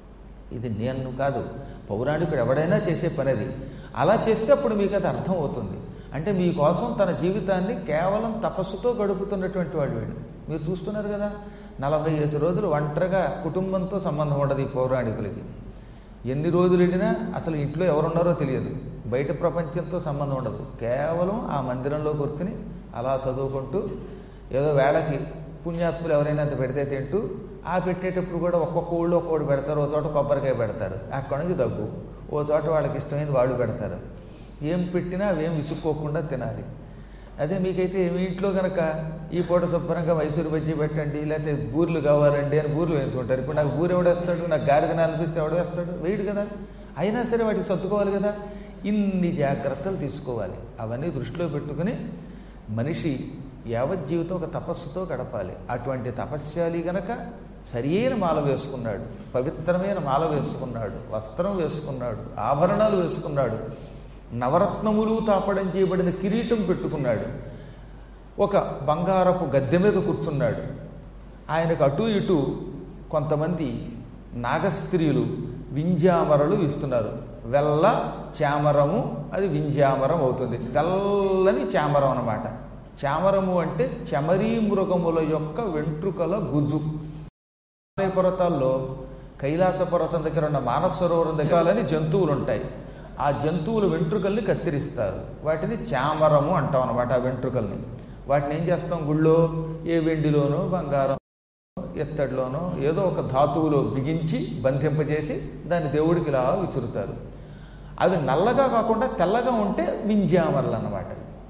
ఇది నేను కాదు పౌరాణికుడు ఎవడైనా చేసే పని అది అలా చేస్తే అప్పుడు మీకు అది అర్థం అవుతుంది అంటే మీకోసం తన జీవితాన్ని కేవలం తపస్సుతో గడుపుతున్నటువంటి వాడు వీడు మీరు చూస్తున్నారు కదా నలభై ఐదు రోజులు ఒంటరిగా కుటుంబంతో సంబంధం ఉండదు ఈ పౌరాణికులకి ఎన్ని రోజులు వెళ్ళినా అసలు ఇంట్లో ఎవరున్నారో తెలియదు బయట ప్రపంచంతో సంబంధం ఉండదు కేవలం ఆ మందిరంలో కూర్చుని అలా చదువుకుంటూ ఏదో వేళకి పుణ్యాత్ములు ఎవరైనా అంత పెడితే తింటూ ఆ పెట్టేటప్పుడు కూడా ఒక్కొక్క ఊళ్ళో ఒక్కొక్కటి పెడతారు ఓ చోట కొబ్బరికాయ పెడతారు అక్కడ నుంచి దగ్గు ఓ చోట వాళ్ళకి ఇష్టమైంది వాళ్ళు పెడతారు ఏం పెట్టినా అవేం విసుక్కోకుండా తినాలి అదే మీకైతే మీ ఇంట్లో కనుక ఈ పూట శుభ్రంగా మైసూరు బజ్జీ పెట్టండి లేకపోతే బూర్లు కావాలండి అని బూర్లు వేయించుకుంటారు ఇప్పుడు నాకు బూరు ఎవడేస్తాడు నాకు గారి తినాలనిపిస్తే ఎవడు వేస్తాడు వేయడు కదా అయినా సరే వాటికి సర్దుకోవాలి కదా ఇన్ని జాగ్రత్తలు తీసుకోవాలి అవన్నీ దృష్టిలో పెట్టుకుని మనిషి యావత్ జీవితం ఒక తపస్సుతో గడపాలి అటువంటి తపస్యాలి గనక సరియైన మాల వేసుకున్నాడు పవిత్రమైన మాల వేసుకున్నాడు వస్త్రం వేసుకున్నాడు ఆభరణాలు వేసుకున్నాడు నవరత్నములు తాపడం చేయబడిన కిరీటం పెట్టుకున్నాడు ఒక బంగారపు గద్దె మీద కూర్చున్నాడు ఆయనకు అటు ఇటు కొంతమంది నాగస్త్రీలు వింజామరలు ఇస్తున్నారు వెల్ల చామరము అది వింజామరం అవుతుంది తెల్లని చామరం అన్నమాట చామరము అంటే చమరీ మృగముల యొక్క వెంట్రుకల గుజు హిమాలయ పర్వతాల్లో కైలాస పర్వతం దగ్గర ఉన్న మానస సరోవరం దగ్గరని జంతువులు ఉంటాయి ఆ జంతువుల వెంట్రుకల్ని కత్తిరిస్తారు వాటిని చామరము అంటాం అనమాట ఆ వెంట్రుకల్ని వాటిని ఏం చేస్తాం గుళ్ళో ఏ వెండిలోనో బంగారం ఎత్తడిలోనో ఏదో ఒక ధాతువులో బిగించి బంధింపజేసి దాన్ని దేవుడికి ఇలా విసురుతారు అవి నల్లగా కాకుండా తెల్లగా ఉంటే వింజామరలు అన్నమాట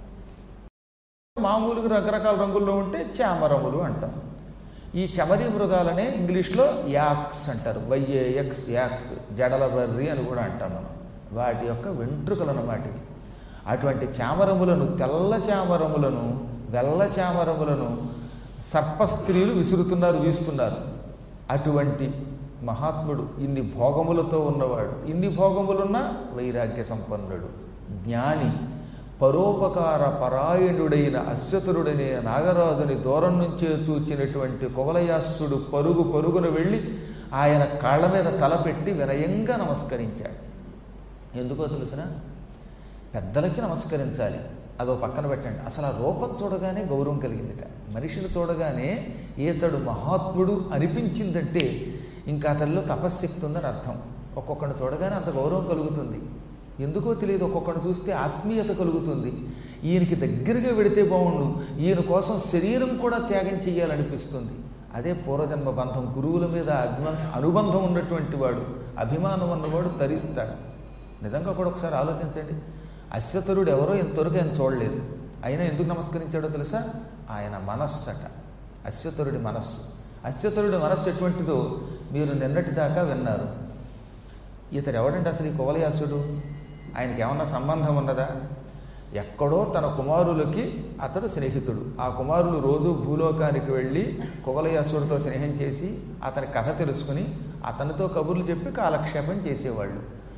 మామూలుగా రకరకాల రంగుల్లో ఉంటే చామరములు అంటాం ఈ చమరీ మృగాలనే ఇంగ్లీష్లో యాక్స్ అంటారు వైఏఎక్స్ యాక్స్ జడల బర్రి అని కూడా అంటాం మనం వాటి యొక్క వెంట్రుకలు అన్నమాట ఇవి. అటువంటి చామరములను తెల్ల చామరములను వెల్ల చామరములను సర్పస్త్రీలు విసురుతున్నారు వీస్తున్నారు అటువంటి మహాత్ముడు ఇన్ని భోగములతో ఉన్నవాడు ఇన్ని భోగములున్నా వైరాగ్య సంపన్నుడు జ్ఞాని పరోపకార పరాయణుడైన అశ్వతురుడనే నాగరాజుని దూరం నుంచే చూచినటువంటి కువలయాస్సుడు పరుగు పరుగున వెళ్ళి ఆయన కాళ్ళ మీద తలపెట్టి వినయంగా నమస్కరించాడు ఎందుకో తెలిసిన పెద్దలకి నమస్కరించాలి అదో పక్కన పెట్టండి అసలు ఆ రూపం చూడగానే గౌరవం కలిగిందిట మనిషిని చూడగానే ఈతడు మహాత్ముడు అనిపించిందంటే ఇంకా అతనిలో తపశ్శక్తి ఉందని అర్థం ఒక్కొక్కడిని చూడగానే అంత గౌరవం కలుగుతుంది ఎందుకో తెలియదు ఒక్కొక్కడిని చూస్తే ఆత్మీయత కలుగుతుంది ఈయనకి దగ్గరగా వెడితే బాగుండు ఈయన కోసం శరీరం కూడా త్యాగం చేయాలనిపిస్తుంది అదే పూర్వజన్మ బంధం గురువుల మీద అభిమా అనుబంధం ఉన్నటువంటి వాడు అభిమానం ఉన్నవాడు తరిస్తాడు నిజంగా కూడా ఒకసారి ఆలోచించండి అశ్వతరుడు ఎవరో ఇంతవరకు ఆయన చూడలేదు అయినా ఎందుకు నమస్కరించాడో తెలుసా ఆయన మనస్సు అట అశ్వతరుడి మనస్సు అశ్వతరుడి మనస్సు ఎటువంటిదో మీరు నిన్నటి దాకా విన్నారు ఇతడు ఎవడంటే అసలు ఈ కువలయాసుడు ఆయనకి ఏమన్నా సంబంధం ఉన్నదా ఎక్కడో తన కుమారులకి అతడు స్నేహితుడు ఆ కుమారులు రోజు భూలోకానికి వెళ్ళి కువలయాసుడితో స్నేహం చేసి అతని కథ తెలుసుకుని అతనితో కబుర్లు చెప్పి కాలక్షేపం చేసేవాళ్ళు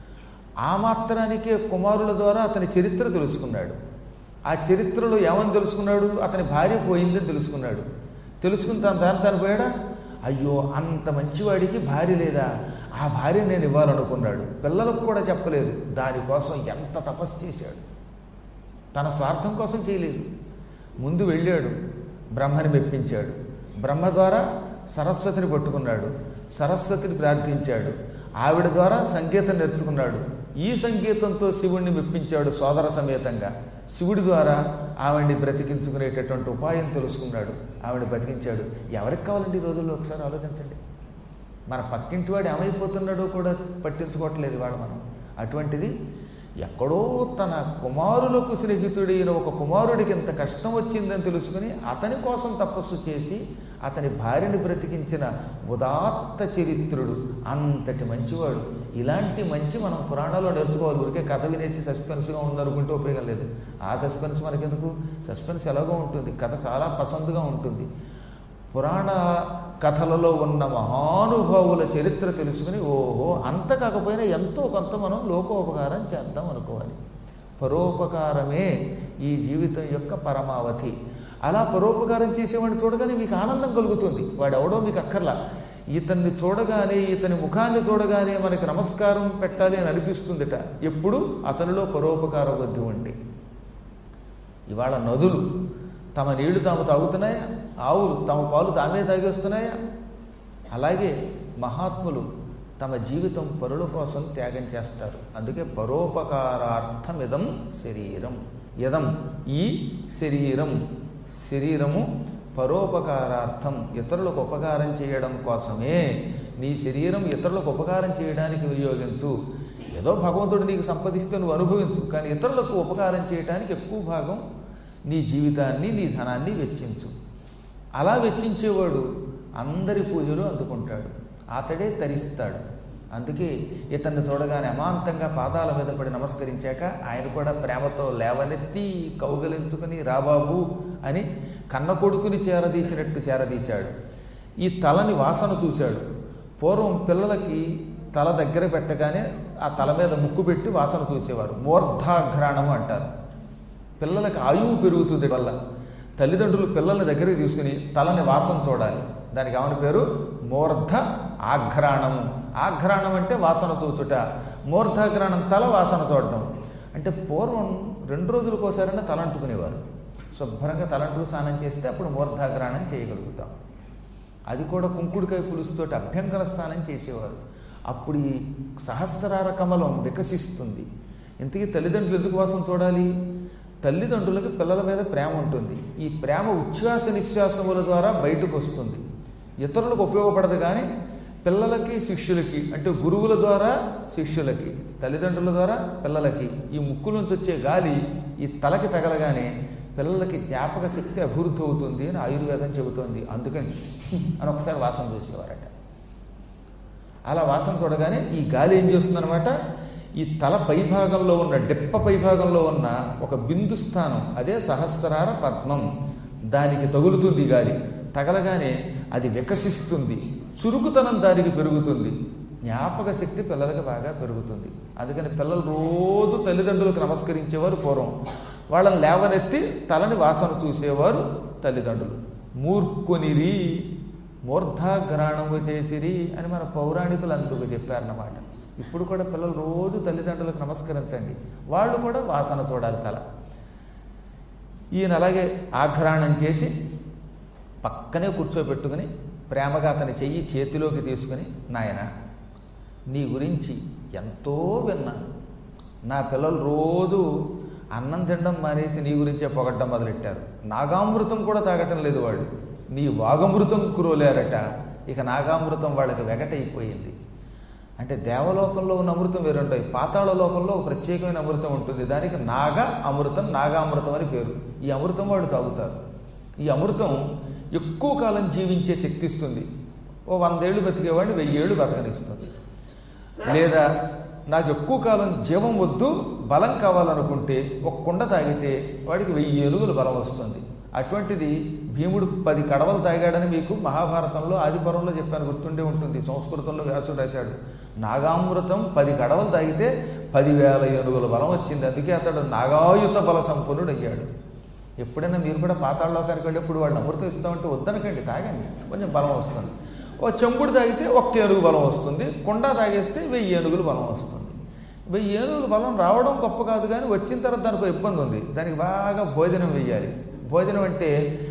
ఆ మాత్రానికే కుమారుల ద్వారా అతని చరిత్ర తెలుసుకున్నాడు ఆ చరిత్రలో ఏమని తెలుసుకున్నాడు అతని భార్య పోయిందని తెలుసుకున్నాడు తెలుసుకుని తన దాని తను పోయాడా అయ్యో అంత మంచివాడికి భార్య లేదా ఆ భార్య నేను ఇవ్వాలనుకున్నాడు పిల్లలకు కూడా చెప్పలేదు దానికోసం ఎంత తపస్సు చేశాడు తన స్వార్థం కోసం చేయలేదు ముందు వెళ్ళాడు బ్రహ్మని మెప్పించాడు బ్రహ్మ ద్వారా సరస్వతిని పట్టుకున్నాడు సరస్వతిని ప్రార్థించాడు ఆవిడ ద్వారా సంగీతం నేర్చుకున్నాడు ఈ సంగీతంతో శివుణ్ణి మెప్పించాడు సోదర సమేతంగా శివుడి ద్వారా ఆవిడ్ని బ్రతికించుకునేటటువంటి ఉపాయం తెలుసుకున్నాడు ఆవిడ బ్రతికించాడు ఎవరికి కావాలండి ఈ రోజుల్లో ఒకసారి ఆలోచించండి మన పక్కింటి వాడు ఏమైపోతున్నాడో కూడా పట్టించుకోవట్లేదు వాడు మనం అటువంటిది ఎక్కడో తన కుమారులకు స్నేహితుడైన ఒక కుమారుడికి ఎంత కష్టం వచ్చిందని తెలుసుకుని అతని కోసం తపస్సు చేసి అతని భార్యని బ్రతికించిన ఉదాత్త చరిత్రుడు అంతటి మంచివాడు ఇలాంటి మంచి మనం పురాణాల్లో నేర్చుకోవాలి ఊరికే కథ వినేసి సస్పెన్స్గా ఉందనుకుంటే ఉపయోగం లేదు ఆ సస్పెన్స్ మనకెందుకు సస్పెన్స్ ఎలాగో ఉంటుంది కథ చాలా పసందుగా ఉంటుంది పురాణ కథలలో ఉన్న మహానుభావుల చరిత్ర తెలుసుకుని ఓహో అంత కాకపోయినా ఎంతో కొంత మనం లోకోపకారం చేద్దాం అనుకోవాలి పరోపకారమే ఈ జీవితం యొక్క పరమావధి అలా పరోపకారం చేసేవాడిని చూడగానే మీకు ఆనందం కలుగుతుంది వాడు ఎవడో మీకు అక్కర్లా ఇతన్ని చూడగానే ఇతని ముఖాన్ని చూడగానే మనకి నమస్కారం పెట్టాలి అని అనిపిస్తుందిట ఎప్పుడు అతనిలో పరోపకార బుద్ధి ఉండి ఇవాళ నదులు తమ నీళ్లు తాము తాగుతున్నాయా ఆవులు తమ పాలు తామే తాగేస్తున్నాయా అలాగే మహాత్ములు తమ జీవితం పరుల కోసం త్యాగం చేస్తారు అందుకే పరోపకారార్థమిదం శరీరం యదం ఈ శరీరం శరీరము పరోపకారార్థం ఇతరులకు ఉపకారం చేయడం కోసమే నీ శరీరం ఇతరులకు ఉపకారం చేయడానికి వినియోగించు ఏదో భగవంతుడు నీకు సంపదిస్తే నువ్వు అనుభవించు కానీ ఇతరులకు ఉపకారం చేయడానికి ఎక్కువ భాగం నీ జీవితాన్ని నీ ధనాన్ని వెచ్చించు అలా వెచ్చించేవాడు అందరి పూజలు అందుకుంటాడు అతడే తరిస్తాడు అందుకే ఇతన్ని చూడగానే అమాంతంగా పాదాల మీద పడి నమస్కరించాక ఆయన కూడా ప్రేమతో లేవనెత్తి కౌగలించుకుని రాబాబు అని కన్న కొడుకుని చేరదీసినట్టు చేరదీశాడు ఈ తలని వాసన చూశాడు పూర్వం పిల్లలకి తల దగ్గర పెట్టగానే ఆ తల మీద ముక్కు పెట్టి వాసన చూసేవారు మూర్ధాఘ్రాణము అంటారు పిల్లలకి ఆయువు పెరుగుతుంది వల్ల తల్లిదండ్రులు పిల్లల్ని దగ్గరికి తీసుకుని తలని వాసన చూడాలి దానికి ఏమని పేరు మూర్ధ ఆఘ్రాణము ఆఘ్రాణం అంటే వాసన చూచుట మూర్ధాఘ్రాణం తల వాసన చూడడం అంటే పూర్వం రెండు రోజులకు ఒకసారైనా తలంటుకునేవారు శుభ్రంగా తలంటుకు స్నానం చేస్తే అప్పుడు మూర్ధాఘ్రాణం చేయగలుగుతాం అది కూడా కుంకుడుకాయ పులుసుతోటి అభ్యంకర స్నానం చేసేవారు అప్పుడు ఈ సహస్రార కమలం వికసిస్తుంది ఇంతకీ తల్లిదండ్రులు ఎందుకు వాసన చూడాలి తల్లిదండ్రులకు పిల్లల మీద ప్రేమ ఉంటుంది ఈ ప్రేమ ఉచ్ఛ్వాస నిశ్వాసముల ద్వారా బయటకు వస్తుంది ఇతరులకు ఉపయోగపడదు కానీ పిల్లలకి శిష్యులకి అంటే గురువుల ద్వారా శిష్యులకి తల్లిదండ్రుల ద్వారా పిల్లలకి ఈ ముక్కు నుంచి వచ్చే గాలి ఈ తలకి తగలగానే పిల్లలకి జ్ఞాపక శక్తి అభివృద్ధి అవుతుంది అని ఆయుర్వేదం చెబుతోంది అందుకని అని ఒకసారి వాసన చూసేవారట అలా వాసన చూడగానే ఈ గాలి ఏం చేస్తుందనమాట ఈ తల పైభాగంలో ఉన్న డెప్ప పైభాగంలో ఉన్న ఒక బిందు స్థానం అదే సహస్రార పద్మం దానికి తగులుతుంది ఈ గాలి తగలగానే అది వికసిస్తుంది చురుకుతనం దానికి పెరుగుతుంది జ్ఞాపక శక్తి పిల్లలకి బాగా పెరుగుతుంది అందుకని పిల్లలు రోజు తల్లిదండ్రులకు నమస్కరించేవారు పూర్వం వాళ్ళని లేవనెత్తి తలని వాసన చూసేవారు తల్లిదండ్రులు మూర్ఖునిరి మూర్ధాగ్రాణము చేసిరి అని మన పౌరాణికులు అందుకు చెప్పారన్నమాట ఇప్పుడు కూడా పిల్లలు రోజు తల్లిదండ్రులకు నమస్కరించండి వాళ్ళు కూడా వాసన చూడాలి తల ఈయన అలాగే ఆఘ్రాణం చేసి పక్కనే కూర్చోబెట్టుకుని ప్రేమగా అతని చెయ్యి చేతిలోకి తీసుకుని నాయన నీ గురించి ఎంతో విన్నాను నా పిల్లలు రోజు అన్నం తినడం మానేసి నీ గురించే పొగడ్డం మొదలెట్టారు నాగామృతం కూడా తాగటం లేదు వాడు నీ వాగమృతం కురోలేరట ఇక నాగామృతం వాళ్ళకి వెగటైపోయింది అంటే దేవలోకంలో ఉన్న అమృతం వేరుంటాయి పాతాళ లోకంలో ఒక ప్రత్యేకమైన అమృతం ఉంటుంది దానికి నాగ అమృతం నాగామృతం అని పేరు ఈ అమృతం వాడు తాగుతారు ఈ అమృతం ఎక్కువ కాలం జీవించే శక్తి ఇస్తుంది ఓ వందేళ్ళు బతికేవాడిని వెయ్యేళ్ళు బతకనిస్తుంది లేదా నాకు ఎక్కువ కాలం జీవం వద్దు బలం కావాలనుకుంటే ఒక కుండ తాగితే వాడికి వెయ్యి ఏనుగులు బలం వస్తుంది అటువంటిది భీముడు పది కడవలు తాగాడని మీకు మహాభారతంలో ఆదిపర్వంలో చెప్పాను గుర్తుండే ఉంటుంది సంస్కృతంలో వ్యాసుడు రాశాడు నాగామృతం పది కడవలు తాగితే పదివేల ఏనుగుల బలం వచ్చింది అందుకే అతడు నాగాయుత బల సంపన్నుడు అయ్యాడు ఎప్పుడైనా మీరు కూడా పాతాళలోకానికి వెళ్ళేప్పుడు వాళ్ళు అమృతం ఇస్తామంటే వద్దనకండి తాగండి కొంచెం బలం వస్తుంది ఓ చెంబుడు తాగితే ఒక్క ఏనుగు బలం వస్తుంది కుండ తాగేస్తే వెయ్యి ఏనుగులు బలం వస్తుంది వెయ్యి ఏనుగులు బలం రావడం గొప్ప కాదు కానీ వచ్చిన తర్వాత దానికి ఒక ఇబ్బంది ఉంది దానికి బాగా భోజనం వెయ్యాలి భోజనం అంటే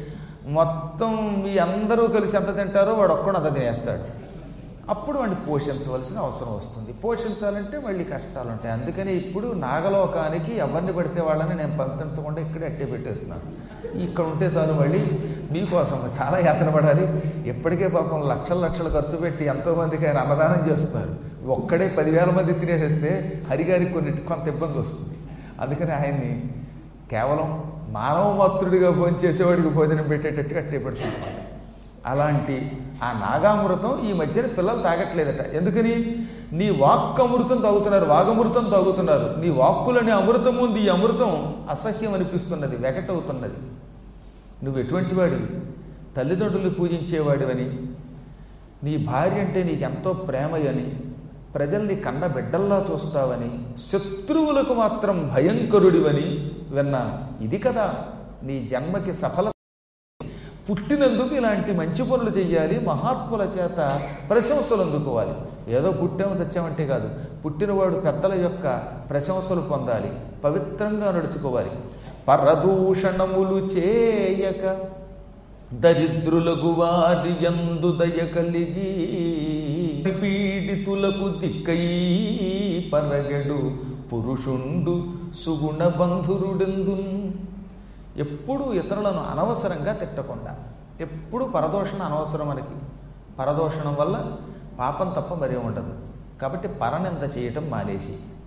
మొత్తం మీ అందరూ కలిసి ఎంత తింటారో వాడు ఒక్కడు అంత తినేస్తాడు అప్పుడు వాడిని పోషించవలసిన అవసరం వస్తుంది పోషించాలంటే మళ్ళీ కష్టాలు ఉంటాయి అందుకని ఇప్పుడు నాగలోకానికి ఎవరిని పడితే వాళ్ళని నేను పంపించకుండా ఇక్కడే అట్టే పెట్టేస్తున్నాను ఇక్కడ ఉంటే చాలు మళ్ళీ మీకోసం చాలా యాతన పడాలి ఎప్పటికే పాపం లక్షల లక్షలు ఖర్చు పెట్టి ఎంతోమందికి ఆయన అన్నదానం చేస్తున్నారు ఒక్కడే పదివేల మంది తినేసేస్తే హరిగారికి కొన్ని కొంత ఇబ్బంది వస్తుంది అందుకని ఆయన్ని కేవలం మానవ మాతృడిగా భోజనం చేసేవాడికి భోజనం పెట్టేటట్టుగా అట్టే పెడుతున్నాడు అలాంటి ఆ నాగామృతం ఈ మధ్యన పిల్లలు తాగట్లేదట ఎందుకని నీ వాక్ అమృతం తాగుతున్నారు వాగమృతం తాగుతున్నారు నీ వాక్కులని అమృతం ఉంది ఈ అమృతం అసహ్యం అనిపిస్తున్నది వెగటవుతున్నది నువ్వు ఎటువంటి వాడివి తల్లిదండ్రులు పూజించేవాడివని నీ భార్య అంటే నీకెంతో ప్రేమయని ప్రజల్ని కన్న బిడ్డల్లా చూస్తావని శత్రువులకు మాత్రం భయంకరుడివని విన్నాను ఇది కదా నీ జన్మకి సఫల పుట్టినందుకు ఇలాంటి మంచి పనులు చెయ్యాలి మహాత్ముల చేత ప్రశంసలు అందుకోవాలి ఏదో పుట్టాము తెచ్చామంటే కాదు పుట్టినవాడు పెద్దల యొక్క ప్రశంసలు పొందాలి పవిత్రంగా నడుచుకోవాలి పరదూషణములు చేయక దరిద్రులకు వారి యందు దయ కలిగి పీడితులకు దిక్కై పరగడు పురుషుండు సుగుణ బంధురుడెందున్ ఎప్పుడూ ఇతరులను అనవసరంగా తిట్టకుండా ఎప్పుడు పరదోషణ అనవసరం మనకి పరదోషణం వల్ల పాపం తప్ప మరీ ఉండదు కాబట్టి పరనింద చేయటం మానేసి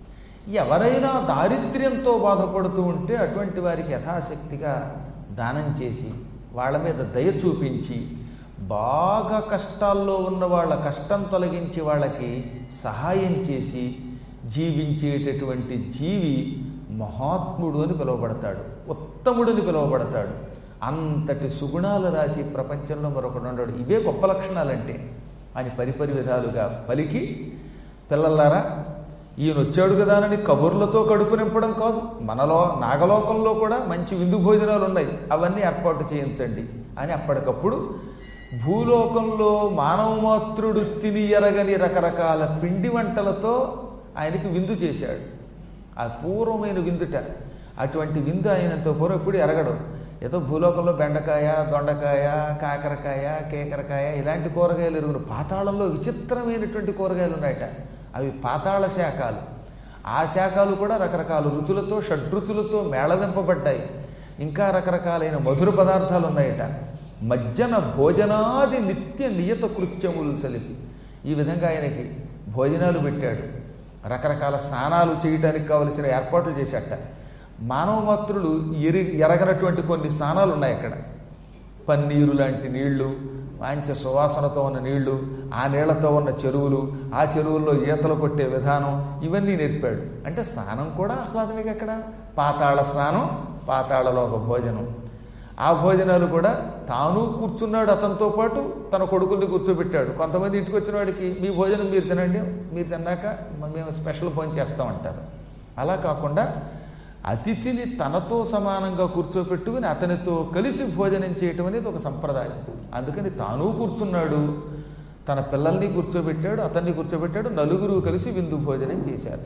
ఎవరైనా దారిద్ర్యంతో బాధపడుతూ ఉంటే అటువంటి వారికి యథాశక్తిగా దానం చేసి వాళ్ళ మీద దయ చూపించి బాగా కష్టాల్లో ఉన్న వాళ్ళ కష్టం తొలగించి వాళ్ళకి సహాయం చేసి జీవించేటటువంటి జీవి మహాత్ముడు అని పిలువబడతాడు ఉత్తముడని పిలువబడతాడు అంతటి సుగుణాలు రాసి ప్రపంచంలో మరొకడు ఉండడు ఇవే గొప్ప లక్షణాలంటే అని పరిపరి విధాలుగా పలికి పిల్లలారా ఈయన వచ్చాడు కదా అని కబుర్లతో కడుపు నింపడం కాదు మనలో నాగలోకంలో కూడా మంచి విందు భోజనాలు ఉన్నాయి అవన్నీ ఏర్పాటు చేయించండి అని అప్పటికప్పుడు భూలోకంలో మానవ మాతృడు తిని ఎరగని రకరకాల పిండి వంటలతో ఆయనకి విందు చేశాడు ఆ పూర్వమైన విందుట అటువంటి విందు ఆయనంతో పూర్వం ఎప్పుడు ఎరగడు ఏదో భూలోకంలో బెండకాయ దొండకాయ కాకరకాయ కేకరకాయ ఇలాంటి కూరగాయలు ఎరుగురు పాతాళంలో విచిత్రమైనటువంటి కూరగాయలు ఉన్నాయట అవి పాతాళ శాఖలు ఆ శాఖలు కూడా రకరకాల రుచులతో షడ్రుచులతో మేళవింపబడ్డాయి ఇంకా రకరకాలైన మధుర పదార్థాలు ఉన్నాయట మజ్జన భోజనాది నిత్య నియత కృత్యములు సలిపి ఈ విధంగా ఆయనకి భోజనాలు పెట్టాడు రకరకాల స్నానాలు చేయటానికి కావలసిన ఏర్పాట్లు చేశాట మానవ మాతృలు ఎరి ఎరగనటువంటి కొన్ని స్నానాలు ఉన్నాయి అక్కడ పన్నీరు లాంటి నీళ్లు మంచి సువాసనతో ఉన్న నీళ్లు ఆ నీళ్లతో ఉన్న చెరువులు ఆ చెరువుల్లో ఈతలు కొట్టే విధానం ఇవన్నీ నేర్పాడు అంటే స్నానం కూడా ఆహ్లాదమే అక్కడ పాతాళ స్నానం పాతాళలో ఒక భోజనం ఆ భోజనాలు కూడా తాను కూర్చున్నాడు అతనితో పాటు తన కొడుకుల్ని కూర్చోబెట్టాడు కొంతమంది ఇంటికి వచ్చిన వాడికి మీ భోజనం మీరు తినండి మీరు తిన్నాక మేము స్పెషల్ భోజనం చేస్తామంటారు అలా కాకుండా అతిథిని తనతో సమానంగా కూర్చోపెట్టుకుని అతనితో కలిసి భోజనం చేయటం అనేది ఒక సంప్రదాయం అందుకని తాను కూర్చున్నాడు తన పిల్లల్ని కూర్చోబెట్టాడు అతన్ని కూర్చోబెట్టాడు నలుగురు కలిసి విందు భోజనం చేశారు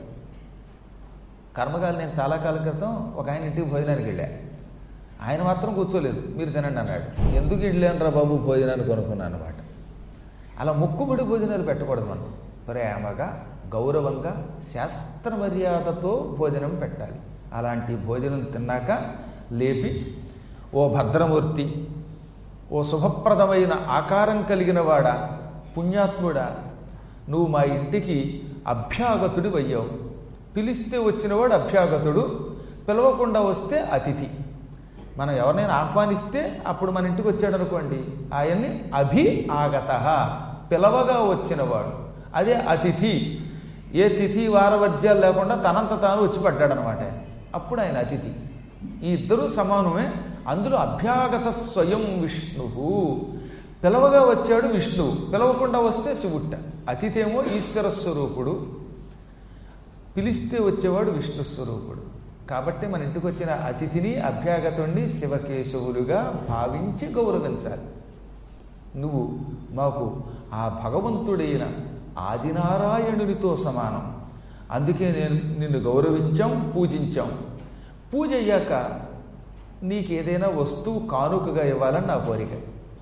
కర్మకాలు నేను చాలా కాలం క్రితం ఒక ఆయన ఇంటికి భోజనానికి వెళ్ళా ఆయన మాత్రం కూర్చోలేదు మీరు తినండి అన్నాడు ఎందుకు వెళ్ళానురా బాబు భోజనాన్ని కొనుక్కున్నాను అనమాట అలా ముక్కుబడి భోజనాలు పెట్టకూడదు మనం ప్రేమగా గౌరవంగా శాస్త్ర మర్యాదతో భోజనం పెట్టాలి అలాంటి భోజనం తిన్నాక లేపి ఓ భద్రమూర్తి ఓ శుభప్రదమైన ఆకారం కలిగిన వాడ పుణ్యాత్ముడా నువ్వు మా ఇంటికి అభ్యాగతుడి వయ్యావు పిలిస్తే వచ్చినవాడు అభ్యాగతుడు పిలవకుండా వస్తే అతిథి మనం ఎవరినైనా ఆహ్వానిస్తే అప్పుడు మన ఇంటికి వచ్చాడు అనుకోండి ఆయన్ని అభి ఆగత పిలవగా వచ్చినవాడు అదే అతిథి ఏ తిథి వారవర్జ్యాలు లేకుండా తనంత తాను వచ్చి పడ్డాడనమాట అప్పుడు ఆయన అతిథి ఈ ఇద్దరు సమానమే అందులో అభ్యాగత స్వయం విష్ణువు పిలవగా వచ్చాడు విష్ణువు పిలవకుండా వస్తే శివుట్ట అతిథేమో ఈశ్వర స్వరూపుడు పిలిస్తే వచ్చేవాడు విష్ణు స్వరూపుడు కాబట్టి మన ఇంటికి వచ్చిన అతిథిని అభ్యాగతుణ్ణి శివకేశవులుగా భావించి గౌరవించాలి నువ్వు మాకు ఆ భగవంతుడైన ఆదినారాయణునితో సమానం అందుకే నేను నిన్ను గౌరవించాం పూజించాం పూజ అయ్యాక నీకు ఏదైనా వస్తువు కానుకగా ఇవ్వాలని నా కోరిక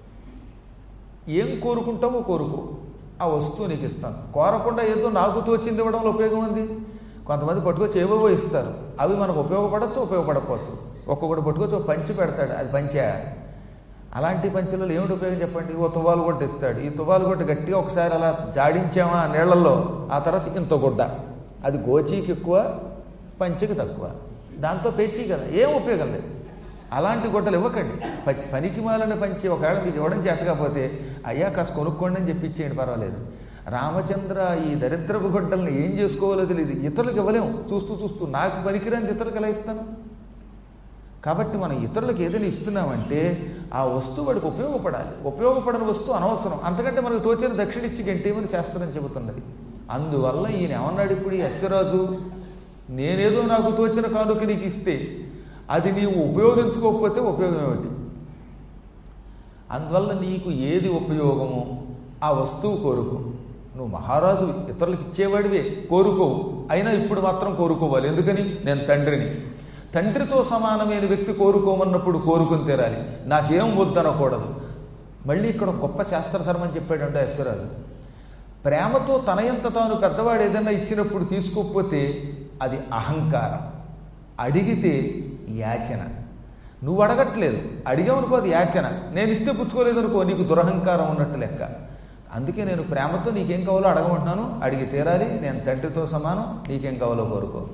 ఏం కోరుకుంటావో కోరుకో ఆ వస్తువు నీకు ఇస్తాను కోరకుండా ఏదో నాకు తోచింది ఇవ్వడంలో ఉపయోగం ఉంది కొంతమంది పట్టుకొచ్చి ఏవేవో ఇస్తారు అవి మనకు ఉపయోగపడచ్చు ఉపయోగపడకపోవచ్చు ఒక్కొక్కటి పట్టుకొచ్చి ఒక పంచి పెడతాడు అది పంచా అలాంటి పంచులలో ఏమిటి ఉపయోగం చెప్పండి ఓ తువ్వాలు కొట్టి ఇస్తాడు ఈ తువ్వాలు కొట్టి గట్టిగా ఒకసారి అలా జాడించామా నీళ్లలో ఆ తర్వాత ఇంత గుడ్డ అది గోచీకి ఎక్కువ పంచికి తక్కువ దాంతో పేచీ కదా ఏం ఉపయోగం లేదు అలాంటి గుడ్డలు ఇవ్వకండి ప- పనికి మాలని పంచి ఒకవేళ మీకు ఇవ్వడం చేత కాకపోతే అయ్యా కాస్త కొనుక్కోండి అని చెప్పి ఇచ్చేయండి పర్వాలేదు రామచంద్ర ఈ దరిద్రపు గుడ్డల్ని ఏం చేసుకోవాలో తెలియదు ఇతరులకు ఇవ్వలేము చూస్తూ చూస్తూ నాకు పనికిరాని ఇతరులకు ఎలా ఇస్తాను కాబట్టి మనం ఇతరులకు ఏదైనా ఇస్తున్నామంటే ఆ వస్తువు వాడికి ఉపయోగపడాలి ఉపయోగపడని వస్తువు అనవసరం అంతకంటే మనకు తోచిన దక్షిణ ఇచ్చి గంటేమని శాస్త్రం చెబుతున్నది అందువల్ల ఈయన ఏమన్నాడు ఇప్పుడు ఈ అశ్వరాజు నేనేదో నాకు తోచిన కానుక నీకు ఇస్తే అది నీవు ఉపయోగించుకోకపోతే ఉపయోగం ఏమిటి అందువల్ల నీకు ఏది ఉపయోగమో ఆ వస్తువు కోరుకో నువ్వు మహారాజు ఇతరులకు ఇచ్చేవాడివే కోరుకోవు అయినా ఇప్పుడు మాత్రం కోరుకోవాలి ఎందుకని నేను తండ్రిని తండ్రితో సమానమైన వ్యక్తి కోరుకోమన్నప్పుడు కోరుకుని తీరాలి నాకేం వద్దనకూడదు మళ్ళీ ఇక్కడ ఒక గొప్ప శాస్త్రధర్మం చెప్పాడంటే అశ్వరాజు ప్రేమతో తనయంత తాను పెద్దవాడు ఏదైనా ఇచ్చినప్పుడు తీసుకోకపోతే అది అహంకారం అడిగితే యాచన నువ్వు అడగట్లేదు అడిగావనుకో అది యాచన నేను ఇస్తే పుచ్చుకోలేదు అనుకో నీకు దురహంకారం ఉన్నట్టు లెక్క అందుకే నేను ప్రేమతో నీకేం కావాలో అడగమంటున్నాను అడిగి తీరాలి నేను తండ్రితో సమానం నీకేం కావాలో కోరుకో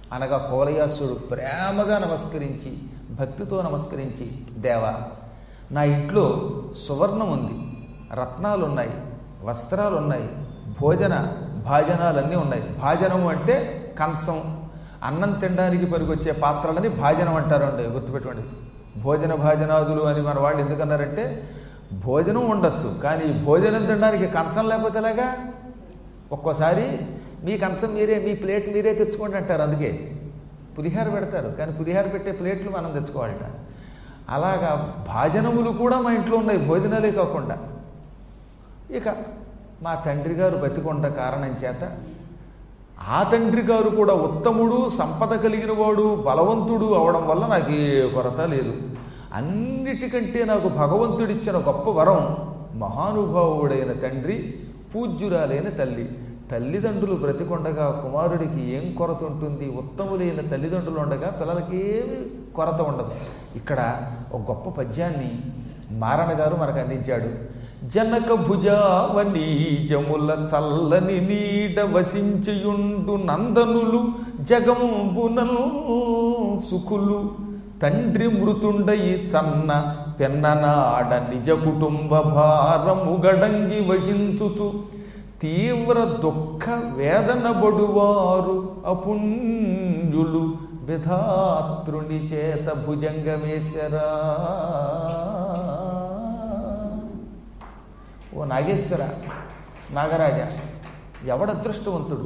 అనగా కోలయాసుడు ప్రేమగా నమస్కరించి భక్తితో నమస్కరించి దేవా నా ఇంట్లో సువర్ణం ఉంది రత్నాలు ఉన్నాయి వస్త్రాలు ఉన్నాయి భోజన భాజనాలన్నీ ఉన్నాయి భాజనము అంటే కంచం అన్నం తినడానికి పనికొచ్చే పాత్రలని భాజనం అంటారండి గుర్తుపెట్టుకోండి భోజన భాజనాదులు అని మన వాళ్ళు ఎందుకన్నారంటే భోజనం ఉండొచ్చు కానీ ఈ భోజనం తినడానికి కంచం లేకపోతే ఎలాగా ఒక్కోసారి మీ కంచం మీరే మీ ప్లేట్ మీరే తెచ్చుకోండి అంటారు అందుకే పులిహార పెడతారు కానీ పులిహార పెట్టే ప్లేట్లు మనం తెచ్చుకోవాలట అలాగా భాజనములు కూడా మా ఇంట్లో ఉన్నాయి భోజనాలే కాకుండా ఇక మా తండ్రి గారు బతికొండ కారణం చేత ఆ తండ్రి గారు కూడా ఉత్తముడు సంపద కలిగిన వాడు బలవంతుడు అవడం వల్ల నాకు ఏ కొరత లేదు అన్నిటికంటే నాకు భగవంతుడిచ్చిన గొప్ప వరం మహానుభావుడైన తండ్రి పూజ్యురాలైన తల్లి తల్లిదండ్రులు బ్రతికొండగా కుమారుడికి ఏం కొరత ఉంటుంది ఉత్తములైన తల్లిదండ్రులు ఉండగా పిల్లలకి ఏమి కొరత ఉండదు ఇక్కడ ఒక గొప్ప పద్యాన్ని మారణ గారు మనకు అందించాడు జనక భుజావని జముల చల్లని నీడ వసించియుండు నందనులు జగంబునల్ సుఖులు తండ్రి మృతుండయి చన్న పెన్ననాడ నిజ కుటుంబ భారము గడంగి వహించుచు తీవ్ర దుఃఖ వేదన బడువారు అపుణ్యులు విధాతృని చేత భుజంగమేశరా ఓ నాగేశ్వర నాగరాజ ఎవడ అదృష్టవంతుడు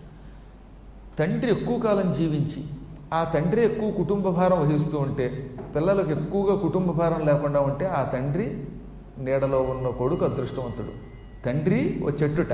తండ్రి ఎక్కువ కాలం జీవించి ఆ తండ్రి ఎక్కువ కుటుంబ భారం వహిస్తూ ఉంటే పిల్లలకు ఎక్కువగా కుటుంబ భారం లేకుండా ఉంటే ఆ తండ్రి నీడలో ఉన్న కొడుకు అదృష్టవంతుడు తండ్రి ఓ చెట్టుట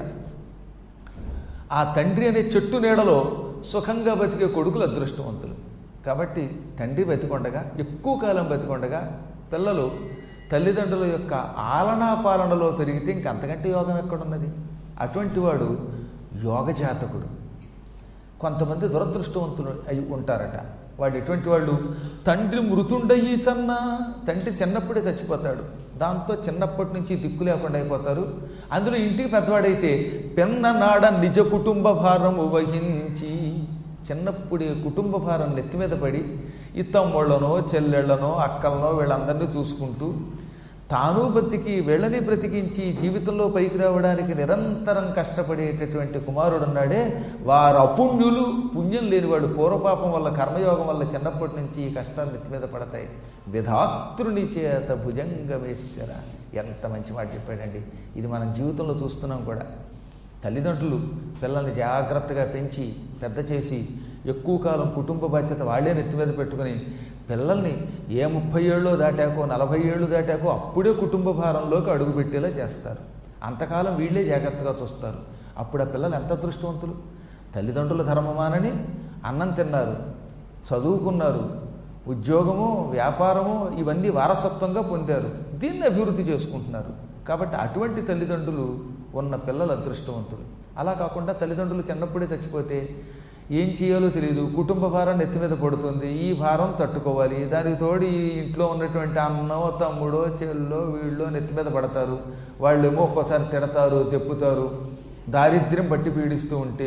ఆ తండ్రి అనే చెట్టు నీడలో సుఖంగా బతికే కొడుకులు అదృష్టవంతులు కాబట్టి తండ్రి బతికొండగా ఎక్కువ కాలం బతికొండగా పిల్లలు తల్లిదండ్రుల యొక్క ఆలనా పాలనలో పెరిగితే ఇంకంతకంటే యోగం ఎక్కడున్నది అటువంటి వాడు యోగజాతకుడు కొంతమంది దురదృష్టవంతులు అయి ఉంటారట వాడు ఎటువంటి వాళ్ళు తండ్రి మృతుండయి చన్న తండ్రి చిన్నప్పుడే చచ్చిపోతాడు దాంతో చిన్నప్పటి నుంచి దిక్కు లేకుండా అయిపోతారు అందులో ఇంటికి పెద్దవాడైతే పెన్న నాడ నిజ కుటుంబ భారము వహించి చిన్నప్పుడే కుటుంబ భారం నెత్తి మీద పడి ఈ తమ్ముళ్ళనో చెల్లెళ్ళనో అక్కలనో వీళ్ళందరినీ చూసుకుంటూ తాను బ్రతికి వీళ్ళని బ్రతికించి జీవితంలో పైకి రావడానికి నిరంతరం కష్టపడేటటువంటి కుమారుడు ఉన్నాడే వారు అపుణ్యులు పుణ్యం లేనివాడు పూర్వపాపం వల్ల కర్మయోగం వల్ల చిన్నప్పటి నుంచి ఈ కష్టాలు నెత్తి మీద పడతాయి విధాతృని చేత భుజంగమేశ్వర ఎంత మంచి మాట చెప్పాడండి ఇది మనం జీవితంలో చూస్తున్నాం కూడా తల్లిదండ్రులు పిల్లల్ని జాగ్రత్తగా పెంచి పెద్ద చేసి ఎక్కువ కాలం కుటుంబ బాధ్యత వాళ్ళే నెత్తి మీద పెట్టుకుని పిల్లల్ని ఏ ముప్పై ఏళ్ళో దాటాకో నలభై ఏళ్ళు దాటాకో అప్పుడే కుటుంబ భారంలోకి అడుగుపెట్టేలా చేస్తారు అంతకాలం వీళ్ళే జాగ్రత్తగా చూస్తారు అప్పుడు ఆ పిల్లలు ఎంత అదృష్టవంతులు తల్లిదండ్రుల ధర్మమానని అన్నం తిన్నారు చదువుకున్నారు ఉద్యోగము వ్యాపారము ఇవన్నీ వారసత్వంగా పొందారు దీన్ని అభివృద్ధి చేసుకుంటున్నారు కాబట్టి అటువంటి తల్లిదండ్రులు ఉన్న పిల్లలు అదృష్టవంతులు అలా కాకుండా తల్లిదండ్రులు చిన్నప్పుడే చచ్చిపోతే ఏం చేయాలో తెలియదు కుటుంబ భారం నెత్తి మీద పడుతుంది ఈ భారం తట్టుకోవాలి దానికి తోడు ఈ ఇంట్లో ఉన్నటువంటి అన్నో తమ్ముడో చెల్లో వీళ్ళో నెత్తి మీద పడతారు వాళ్ళేమో ఒక్కోసారి తిడతారు తెప్పుతారు దారిద్ర్యం పట్టి పీడిస్తూ ఉంటే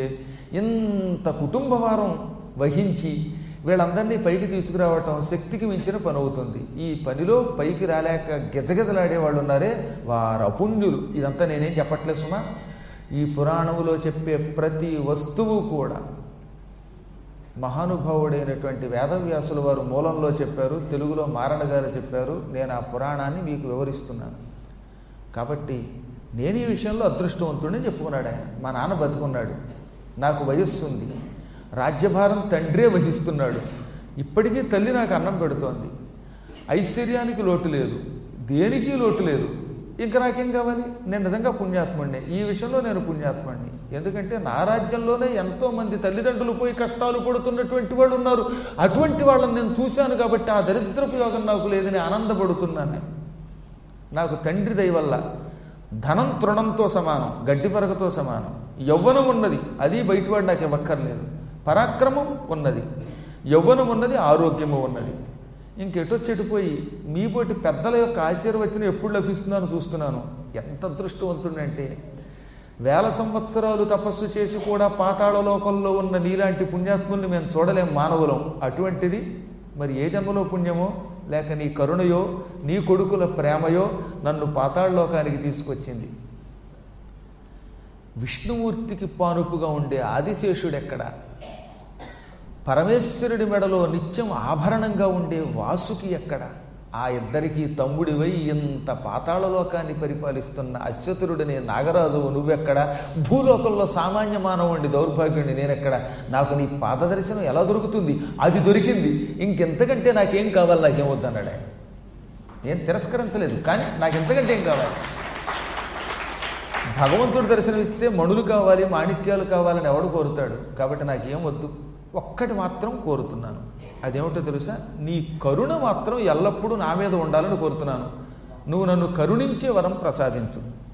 ఇంత కుటుంబ భారం వహించి వీళ్ళందరినీ పైకి తీసుకురావటం శక్తికి మించిన పని అవుతుంది ఈ పనిలో పైకి రాలేక గిజగిజలాడే వాళ్ళు ఉన్నారే వారు అపుణ్యులు ఇదంతా నేనేం చెప్పట్లేదు సుమా ఈ పురాణములో చెప్పే ప్రతి వస్తువు కూడా మహానుభావుడైనటువంటి వేదవ్యాసుల వారు మూలంలో చెప్పారు తెలుగులో మారణ గారు చెప్పారు నేను ఆ పురాణాన్ని మీకు వివరిస్తున్నాను కాబట్టి నేను ఈ విషయంలో అదృష్టవంతుడని చెప్పుకున్నాడు ఆయన మా నాన్న బతుకున్నాడు నాకు వయస్సు ఉంది రాజ్యభారం తండ్రే వహిస్తున్నాడు ఇప్పటికీ తల్లి నాకు అన్నం పెడుతోంది ఐశ్వర్యానికి లోటు లేదు దేనికి లోటు లేదు ఇంకా నాకేం కావాలి నేను నిజంగా పుణ్యాత్ముడిని ఈ విషయంలో నేను పుణ్యాత్ముడిని ఎందుకంటే నా రాజ్యంలోనే ఎంతో మంది తల్లిదండ్రులు పోయి కష్టాలు పడుతున్నటువంటి వాళ్ళు ఉన్నారు అటువంటి వాళ్ళని నేను చూశాను కాబట్టి ఆ దరిద్రపు యోగం నాకు లేదని ఆనందపడుతున్నాను నాకు తండ్రి దయ వల్ల ధనం తృణంతో సమానం గడ్డి పరగతో సమానం యవ్వనం ఉన్నది అది బయటవాడు నాకు ఇవ్వక్కర్లేదు పరాక్రమం ఉన్నది యవ్వనం ఉన్నది ఆరోగ్యము ఉన్నది ఇంకెటో చెడిపోయి మీపోటి పెద్దల యొక్క ఆశీర్వచనం ఎప్పుడు లభిస్తుందని చూస్తున్నాను ఎంత అదృష్టవంతుడంటే వేల సంవత్సరాలు తపస్సు చేసి కూడా పాతాళ లోకంలో ఉన్న నీలాంటి పుణ్యాత్ముల్ని మేము చూడలేం మానవులం అటువంటిది మరి ఏ జన్మలో పుణ్యమో లేక నీ కరుణయో నీ కొడుకుల ప్రేమయో నన్ను పాతాళ లోకానికి తీసుకొచ్చింది విష్ణుమూర్తికి పానుపుగా ఉండే ఆదిశేషుడు ఎక్కడ పరమేశ్వరుడి మెడలో నిత్యం ఆభరణంగా ఉండే వాసుకి ఎక్కడ ఆ ఇద్దరికి తమ్ముడివై ఇంత పాతాళలోకాన్ని పరిపాలిస్తున్న అశ్వతురుడనే నాగరాజు నువ్వెక్కడ భూలోకంలో సామాన్య మానవుడి దౌర్భాగ్యుడిని నేనెక్కడ నాకు నీ పాదదర్శనం ఎలా దొరుకుతుంది అది దొరికింది ఇంకెంతకంటే నాకేం కావాలి నాకేం వద్దన్నాడు ఆయన నేను తిరస్కరించలేదు కానీ నాకు ఎంతకంటే ఏం కావాలి భగవంతుడు దర్శనం ఇస్తే మణులు కావాలి మాణిక్యాలు కావాలని ఎవడు కోరుతాడు కాబట్టి నాకేం వద్దు ఒక్కటి మాత్రం కోరుతున్నాను అదేమిటో తెలుసా నీ కరుణ మాత్రం ఎల్లప్పుడూ నా మీద ఉండాలని కోరుతున్నాను నువ్వు నన్ను కరుణించే వరం ప్రసాదించు